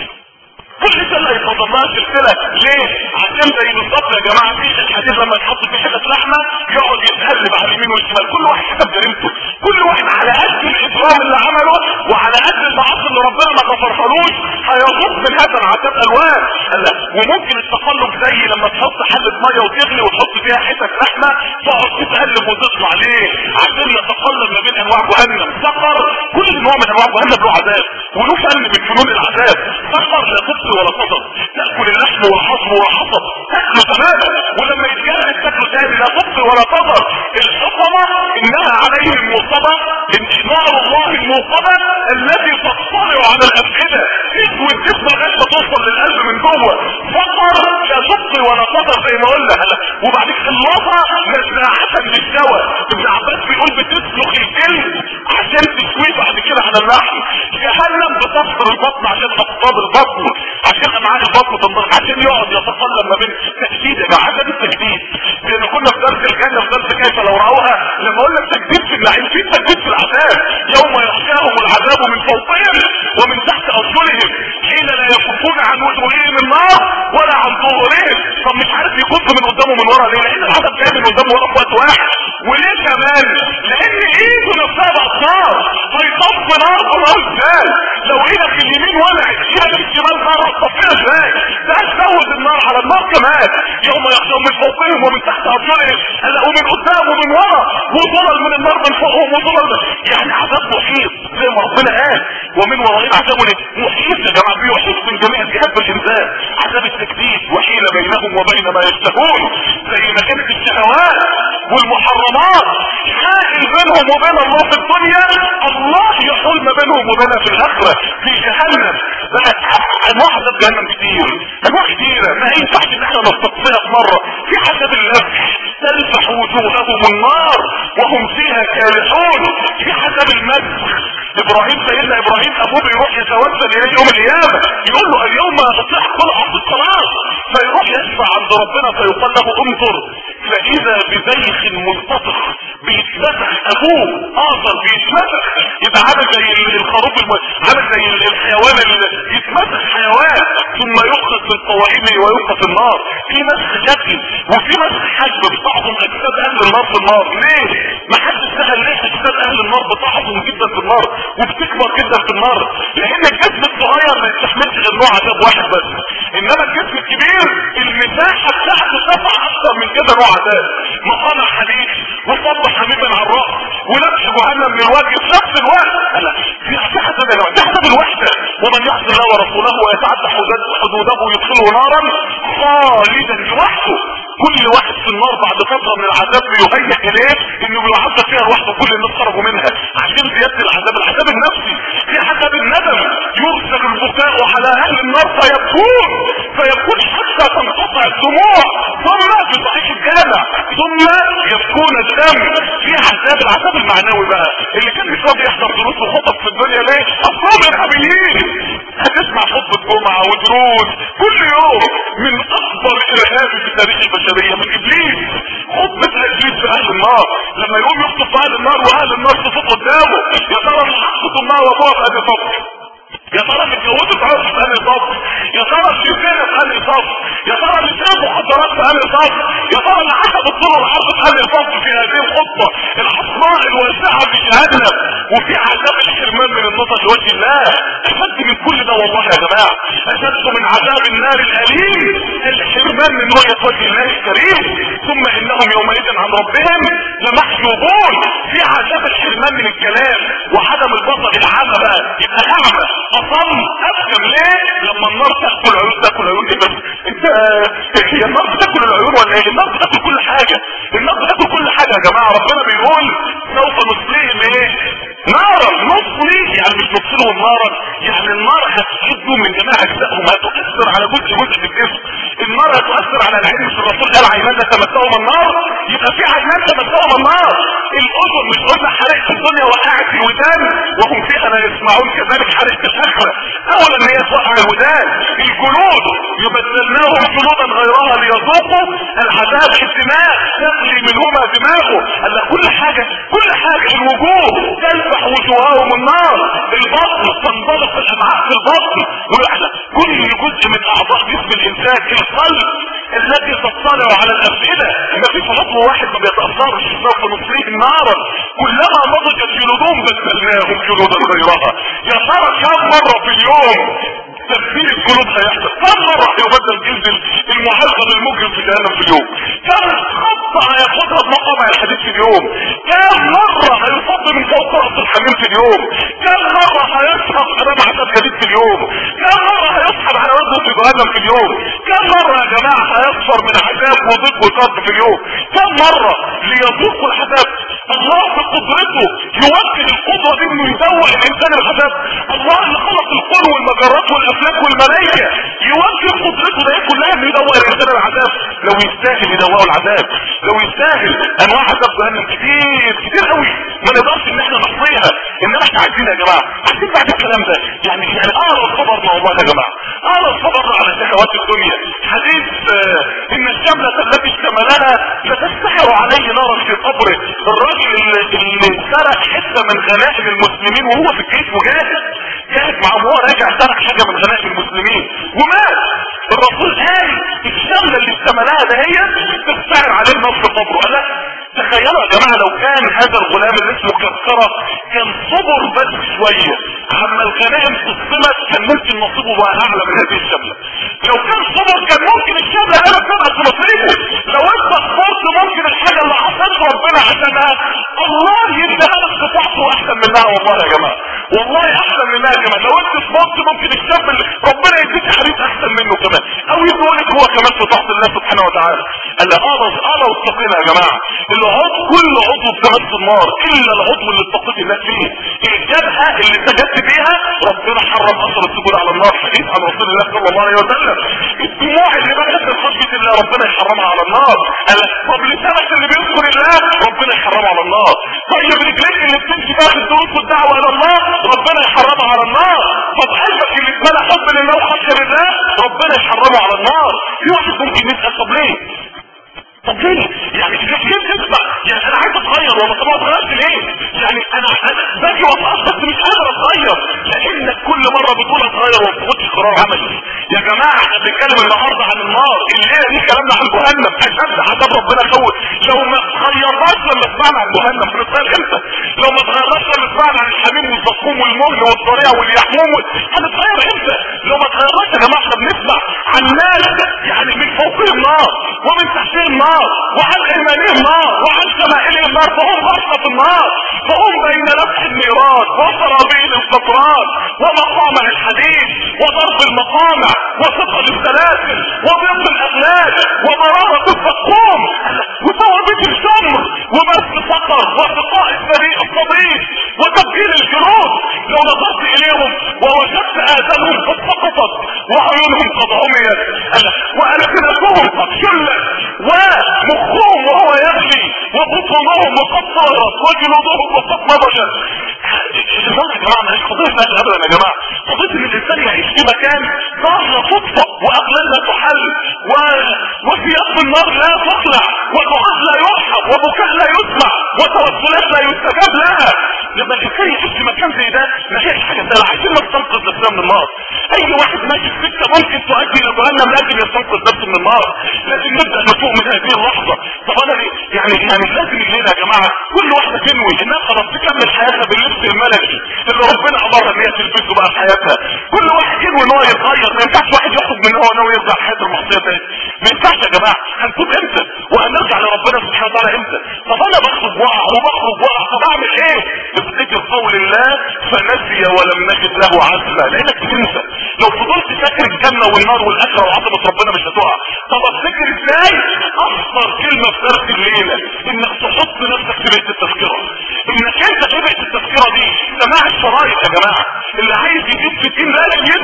كل سنه يتفضل لها سلسله ليه؟ عشان زي بالظبط يا جماعه في الحديد لما يتحط في حته لحمه يقعد يتقلب على اليمين والشمال كل واحد حسب جريمته كل واحد على قد الاجرام اللي عمله وعلى قد المعاصي اللي ربنا ما غفرهالوش هيغض من هذا العذاب الوان وممكن التقلب زي لما تحط حله ميه وتغلي وتحط فيها حتت لحمه تقعد تتقلب وتطلع ليه؟ عشان يتقلب ما بين انواع جهنم سقر كل نوع من انواع جهنم له عذاب وله فن من فنون العذاب سقر لا تبصر ولا تضر تاكل اللحم والحصر والحصب تاكله تماما ولما يتجهز تاكله تاني لا تبصر ولا تضر الحطمه انها عليهم موصبه ان نار الله الموصبه التي تطلع على الافئده تسوي الجسم لغايه ما توصل للقلب من جوه فقر لا تبصر ولا تضر زي ما قلنا هلا وبعد كده اللظه نزاعه للشوى ابن عباس بيقول بتسلخ الجلد عشان تسويه بعد كده على اللحم جهنم بتفطر البطن عشان اقطاب البطن عشان معاه البطن تنضغط عشان يقعد يتقلب ما بين تجديد يا جماعه ده التجديد زي ما كنا في درس الجنه في درس كيف لو راوها لما قلنا التجديد في النعيم في تجديد في العذاب يوم يغشاهم العذاب من فوقهم ومن تحت ارجلهم حين لا يكفون عن وجوههم النار ولا عن ظهورهم طب مش عارف يكف من قدامه من ورا ليه لان العذاب جاي من قدامه ورا في وقت واحد وليه كمان لان ايده نفسها بقت نار هيطف نار الله ازاي لو ايدك اليمين ولعت ايدك الشمال نار هتطفيها ازاي ده هتزود النار على النار كمان يوم يخشوا من فوقهم ومن تحت ارجلهم هلا ومن قدام ومن ورا وظلل من النار من فوقهم وظلل يعني عذاب محيط زي ما ربنا قال ومن ورائهم عذاب محيط يا جماعه بيحيط من جميع الجهات بالانسان عذاب التكذيب وحيل بينهم وبين ما يشتهون زي ما كانت الشهوات والمحرمات حائل بينهم وبين الله في الدنيا الله يحول ما بينهم وبينها في الاخره في جهنم بقت انواع عذاب جهنم كتير انواع كتيره ما ينفعش ان احنا نستقصيها في مره في عذاب اللبس تلفح وجوههم النار وهم فيها كالحون في عذاب المسخ ابراهيم سيدنا ابراهيم ابوه بيروح يتوسل اليه يوم القيامه يقول له اليوم تصح كل عبد الصلاه فيروح يشفع عند ربنا فيقال له انظر فاذا بزيخ ملتصق بيتمسح ابوه اخر بيتمسح يبقى عامل زي الخروف الم... عامل زي الحيوان اللي يتمسح حيوان ثم يخرج من قوائمه ويلقى في النار في مسح شكل وفي مسح حجم بتعظم اجساد اهل النار في النار ليه ما حدش سال ليه اجساد اهل النار بتعظم جدا في النار وبتكبر جدا في النار لان الجسم الصغير ما يستحملش غير نوع عذاب واحد بس انما الجسم الكبير المساحه بتاعته تسع اكثر من كده نوع عذاب مصانع حديد وصب حميدا على الراس ولبس جهنم من الوجه في نفس الوقت لا في عذاب يا دي عذاب الوحده ومن يعصي الله ورسوله ويتعدى حدوده يدخله نارا خالدا لوحده كل واحد في النار بعد فتره من العذاب بيهيئ اليه انه بيعذب فيها لوحده كل الناس خرجوا منها عشان زياده العذاب العذاب النفسي في عذاب الندم يرسل البكاء على اهل النار فيبكون فيبكون حتى تنقطع الدموع ثم في صحيح الجامع ثم يبكون الدم في عذاب العذاب المعنوي بقى اللي كان مش راضي يحضر دروس وخطب في الدنيا ليه اصحاب الارهابيين هتسمع خطبه جمعه ودروس كل يوم من اكبر ارهابي في تاريخ البشريه من ابليس خطبه ابليس في اهل النار لما يقوم يخطب في اهل النار واهل النار تصف قدامه يا ترى اللي حطت النار وابوها في ادي صف يا ترى اللي اتجوزت عرس في انهي صف يا ترى اللي زنا في انهي صف يا ترى اللي شرب مخدرات في انهي صف يا ترى اللي حسب الطول العرض في انهي صف في هذه الخطبه العصماء الواسعه في جهنم وفي عذاب الحرمان من النظر لوجه الله اشد من كل ده والله يا جماعه اشد من عذاب النار الاليم الحرمان من رؤيه وجه الله الكريم ثم انهم يومئذ عن ربهم لمحجوبون في عذاب الحرمان من الكلام وعدم البصر العامه بقى يبقى اعمى اصم افهم ليه لما النار تاكل عيون تاكل عيون ايه بس انت هي النار بتاكل العيون ولا ايه النار بتاكل كل حاجه النار بتاكل كل حاجه يا جماعه ربنا بيقول سوف نصليهم ايه نارا نصلي يعني مش نصلهم نارا يعني النار هتحل فيهم من جميع اجزائهم هتؤثر على جزء جزء في الجسم النار هتؤثر على العين مش الرسول قال عينان تمسهم النار يبقى في عينان تمسهم النار الاذن مش قلنا حرقت الدنيا وقعت في الودان وهم فيها لا يسمعون كذلك حرقت الاخره اولا ان هي توقع الودان الجلود يبدلناهم جلودا غيرها ليذوقوا العذاب الدماغ تغلي منهما دماغه قال كل حاجه كل حاجه الوجوه تلفح وجوههم النار البطن تنطلق الامعاء في البطن ويحلى كل جزء من اعضاء جسم الانسان القلب الذي تطلع على الافئده ما فيش عضو واحد ما بيتاثرش سوف نصليه نارا كلما نضجت جلودهم بدلناهم جلودا غيرها يا ترى كم مره في اليوم تكبير الجلود هيحصل كم مرة هيبدل جلد المعذب المجرم في جهنم في اليوم كم خطة هياخدها بمقامع الحديد في اليوم كم مرة هيصد من فوق رأس الحميم في اليوم كم مرة هيسحب امام عذاب جديد في اليوم كم مرة هيسحب على وزنه في جهنم في اليوم كم مرة يا جماعة هيصفر من عذاب وضيق وكرب في اليوم كم مرة ليذوقوا العذاب الله بقدرته يوجه القدرة دي انه يدوق الانسان العذاب الله اللي خلق الكون والمجرات والافلاك والملائكة يوجه قدرته ده كلها انه يدوق الانسان العذاب لو يستاهل يدوقه العذاب لو يستاهل انواع عذاب جهنم كتير كتير قوي ما نقدرش ان احنا نحصيها انما احنا عايزين يا جماعه عايزين بعد الكلام ده يعني يعني اقرا صبرنا والله يا جماعه اقرا صبرنا على شهوات الدنيا حديث آه ان الشملة التي اشتملها لتستحر عليه نارا في قبره الراجل اللي, اللي سرق حته من غنائم المسلمين وهو في الجيش مجاهد جاهد مع وهو راجع سرق حاجه من غنائم المسلمين ومات الرسول قال الشملة اللي اشتملها ده هي تستحر عليه نار في قبره قال لا تخيلوا يا جماعة لو كان هذا الغلام اللي اسمه كسكرة كان صبر بس شوية عما الغنائم قسمت كان ممكن نصيبه بقى اعلى من هذه الشملة لو كان صبر كان ممكن الشملة انا تبقى نصيبه لو انت صبرت ممكن الحاجة اللي عصت ربنا عشانها الله يديها لك قطعته احسن منها والله يا جماعة والله احسن منها يا جماعة لو انت صبرت ممكن الشاب اللي ربنا يديك حديث احسن منه كمان او يدولك هو كمان في طاعة الله سبحانه وتعالى قال له اه اه اتقينا يا جماعة العضو كل عضو بتمس النار الا العضو اللي اتقيت الله فيه الجبهة اللي سجدت بيها ربنا حرم اثر السجود على النار حديث عن رسول الله صلى الله عليه وسلم الدموع اللي بقت من خشية الله ربنا يحرمها على النار قال طب لسانك اللي بيذكر الله ربنا يحرمها على النار طيب رجليك اللي بتمشي بقى في الدروس والدعوة الى الله ربنا يحرمها على النار طب قلبك اللي اتملى حب لله وخشية لله ربنا يحرمه على النار في واحد ممكن يسأل طب ليه طب ليه يعني ليه تسمع يعني انا عايز اتغير والله طب ما اتغيرش ليه يعني انا انا باجي واتاثر بس مش قادر اتغير لانك كل مره بتقول اتغير وما بتاخدش قرار عملي يا جماعه احنا بنتكلم النهارده عن النار الليله دي كلامنا عن جهنم اشد عذاب ربنا خوف لو ما تغيرناش لما سمعنا عن جهنم هنتغير امتى لو ما تغيرناش لما سمعنا عن الحميم والزقوم والمهل والضريع واليحموم هنتغير امتى لو ما تغيرناش يا جماعه احنا بنسمع عن ناس يعني من فوقهم نار ومن تحتهم نار وعن ايمانهم نار وعن شمائلهم نار فهم غرقة في النار فهم بين نفح النيران وصرابيل القطران ومقامع الحديد وضرب المقامع وثقل السلاسل وضرب الاغلال ومرارة الزقوم وثوابت الشمر ومس الفقر وارتقاء السريع الصديق وتبجيل الجنود لو نظرت اليهم ووجدت اذانهم قد سقطت وعيونهم قد عميت والسنتهم قد شلت ومخهم وهو يغلي وبطونهم وقد صارت وجلودهم وقد نضجت النار يا جماعه مش قضيه بس ابدا يا جماعه قضيه ان الانسان يعيش في مكان نار لا تطفأ واغلال لا تحل و... وثياب النار لا تخلع ودعاء لا يرحب وبكاء لا يسمع وتوسلات لا يستجاب لها لما الانسان يعيش في مكان زي ده ما فيش حاجه سهله عايزين نستنقذ نفسنا من النار اي واحد ماشي في سكه ممكن تؤدي الى جهنم لازم يستنقذ نفسه من النار لازم نبدا نفوق من هذه اللحظه طب انا ليه يعني يعني لازم الليله يا جماعه كل واحده تنوي انها خلاص تكمل حياتها باللبس الملكي اللي ربنا امرها ان هي تلبسه بقى في حياتها كل واحد ينوي ان هو يتغير ما ينفعش واحد يخرج من هو ناوي يرجع حياه المعصيه تاني ما ينفعش يا جماعه هنتوب امتى وهنرجع لربنا سبحانه وتعالى امتى طب انا بخرج واقع وبخرج واقع طب اعمل ايه افتكر قول الله فنسي ولم نجد له عزما لانك بتنسى لو فضلت فاكر الجنه والنار والاخره وعظمه ربنا مش هتقع طب افتكر ازاي اخطر كلمه في درس الليله انك تحط نفسك في بيت التذكره انك انت في بيت التذكره دي سماع الشرايط يا جماعه اللي عايز يجيب في الدين لازم يسمع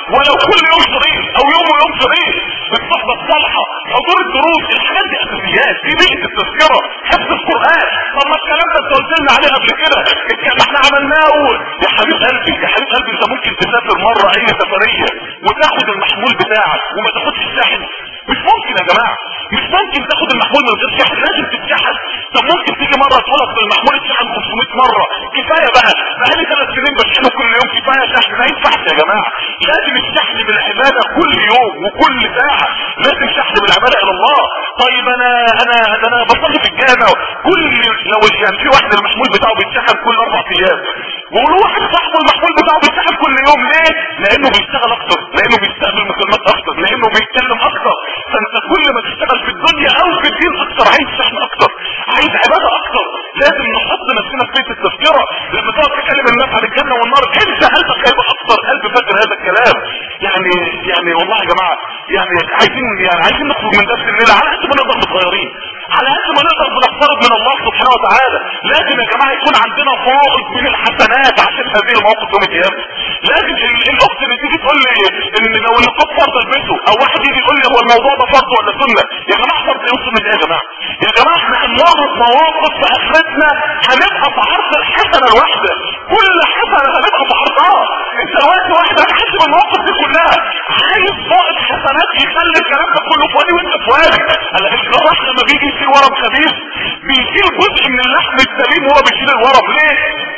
ولو كل يوم شريط او يوم ويوم شريط الصحبة الصالحة حضور الدروس الحاجات دي اساسيات دي بيئة التذكرة حفظ القرآن طب ما الكلام ده انت قلت لنا عليه قبل كده الكلام احنا عملناه يا حبيب قلبي يا حبيب قلبي انت ممكن تسافر مرة اي سفرية وتاخد المحمول بتاعك وما تاخدش الشاحن مش ممكن يا جماعة مش ممكن تاخد المحمول من غير شاحن لازم تتشحن طب ممكن تيجي مرة تغلط المحمول اتشحن 500 مرة كفاية بقى بقالي ثلاث سنين بشحنه كل يوم كفاية شحن ما ينفعش يا جماعة لازم الشحن بالعبادة كل يوم وكل ساعة لازم شحن بالعبادة الى الله طيب انا انا انا بصلي في الجامع كل لو يعني في واحد المحمول بتاعه بيتشحن كل اربع ايام وقول واحد صاحبه المحمول بتاعه بيتشحن كل يوم ليه لانه بيشتغل اكتر لانه بيستقبل مكالمات اكتر لانه بيتكلم اكتر فانت كل ما تشتغل في الدنيا او في الدين اكتر عايز شحن اكتر عايز عبادة اكتر لازم نحط نفسنا في بيت التذكرة لما تقعد تكلم الناس عن الجنة والنار انت قلبك هيبقى اكتر قلب فاكر هذا الكلام يعني يعني والله يا جماعة يعني عايزين يعني عايزين نخرج من درس الليلة على قد ما نقدر متغيرين على قد ما نقدر بنقترب من الله سبحانه وتعالى لازم يا جماعة يكون عندنا فائض من الحسنات عشان هذه المواقف يوم القيامة لازم الاخت اللي تيجي تقول لي ان لو النقاب فرض البسه او واحد يجي يقول لي هو الموضوع ده فرض ولا سنة يا جماعة فرض ايه وسنة ايه يا جماعة يا جماعة احنا هنورط مواقف في اخرتنا هنبقى في عرض الحسنة الواحدة كل حسنة هنبقى في عرضها انت دلوقتي واحد هتحس بالمواقف دي كلها عايز فائض حسنات يخلي الكلام ده كله فوالي وانت فوالي انا الجراح لما بيجي يشيل ورم خبيث بيشيل جزء من اللحم السليم وهو بيشيل الورم ليه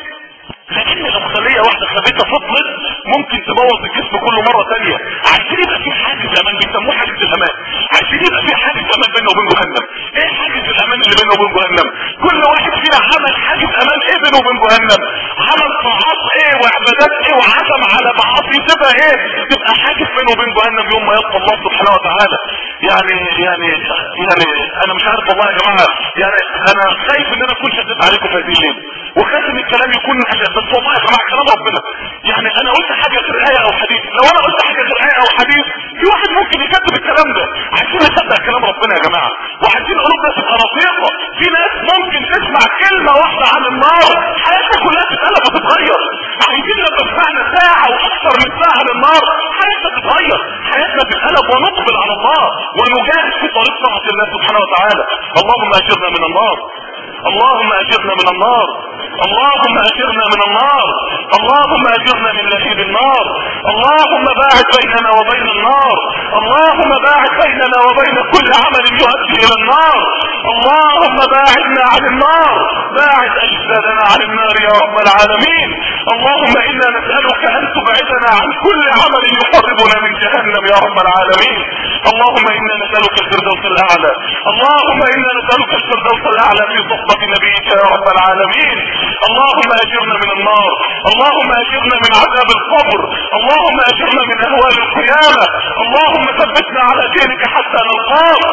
لان لو خلية واحدة خبيثة فضلت ممكن تبوظ الجسم كله مرة تانية عايزين يبقى في حاجز امان بيسموه حاجز الامان عايزين يبقى في حاجز امان بيننا وبين جهنم ايه حاجز الامان اللي بيننا وبين جهنم كل واحد فينا عمل حاجز امان ايه بينه وبين جهنم عمل طاعات ايه وعبادات ايه وعزم على معاصي تبقى ايه تبقى حاجز بينه وبين جهنم يوم ما يلقى الله سبحانه وتعالى يعني يعني يعني انا مش عارف والله يا جماعه يعني انا خايف ان انا اكون شديت عليكم في هذه الليله وخايف ان الكلام يكون بس والله يا جماعه كلام ربنا يعني انا قلت حاجه غير ايه او حديث لو انا قلت حاجه غير ايه او حديث في واحد ممكن يكذب الكلام ده عايزين نصدق كلام ربنا يا جماعه وعايزين قلوبنا تبقى رقيقه في ناس ممكن تسمع كلمه واحده عن النار حياتها كلها تتقلب وتتغير عايزين لما سمعنا ساعه واكثر من ساعه عن النار حياتنا تتغير حياتنا تتقلب ونقبل على الله ونجاهد في طريق طاعه الله سبحانه وتعالى اللهم اجرنا من النار اللهم اجرنا من النار اللهم اجرنا من النار اللهم اجرنا من لهيب النار اللهم باعد بيننا وبين النار اللهم باعد بيننا وبين كل عمل يؤدي الى النار اللهم باعدنا عن النار باعد اجسادنا عن النار يا رب العالمين اللهم انا نسألك ان تبعدنا عن كل عمل يقربنا من جهنم يا رب العالمين اللهم انا نسألك الفردوس الاعلى اللهم انا نسألك الفردوس الاعلى في صحبة نبيك يا رب العالمين اللهم اجرنا من النار اللهم اجرنا من عذاب القبر اللهم اجرنا من اهوال القيامة اللهم ثبتنا على دينك حتى نلقاك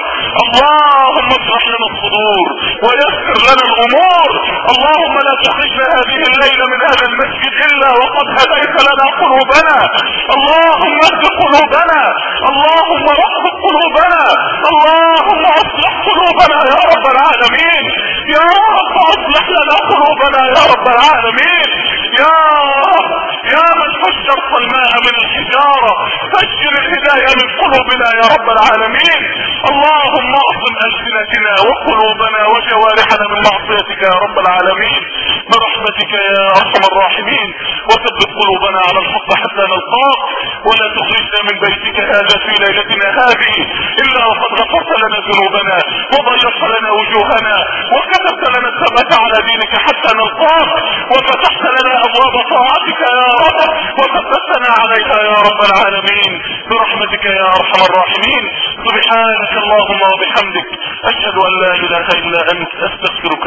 اللهم اشرح لنا الصدور ويسر لنا الامور اللهم لا تخرجنا هذه الليلة من هذا المسجد الا وقد هديت لنا قلوبنا اللهم اهد قلوبنا اللهم رحب قلوبنا اللهم اصلح قلوبنا يا رب العالمين يا رب اصلح لنا قلوبنا يا رب العالمين يا رب يا من فجرت الماء من الحجارة فجر الهداية من قلوبنا يا رب العالمين اللهم اعصم ألسنتنا وقلوبنا وجوارحنا من معصيتك يا رب العالمين برحمتك يا ارحم الراحمين وثبت قلوبنا على الحق حتى نلقاك ولا تخرجنا من بيتك هذا في ليلتنا هذه الا وقد غفرت لنا ذنوبنا وضيقت لنا وجوهنا وكتبت لنا الثبات على دينك حتى نلقاك وفتحت لنا ابواب طاعتك يا رب وثبتنا عليها يا رب العالمين برحمتك يا ارحم الراحمين سبحانك اللهم وبحمدك اشهد ان لا اله الا انت استغفرك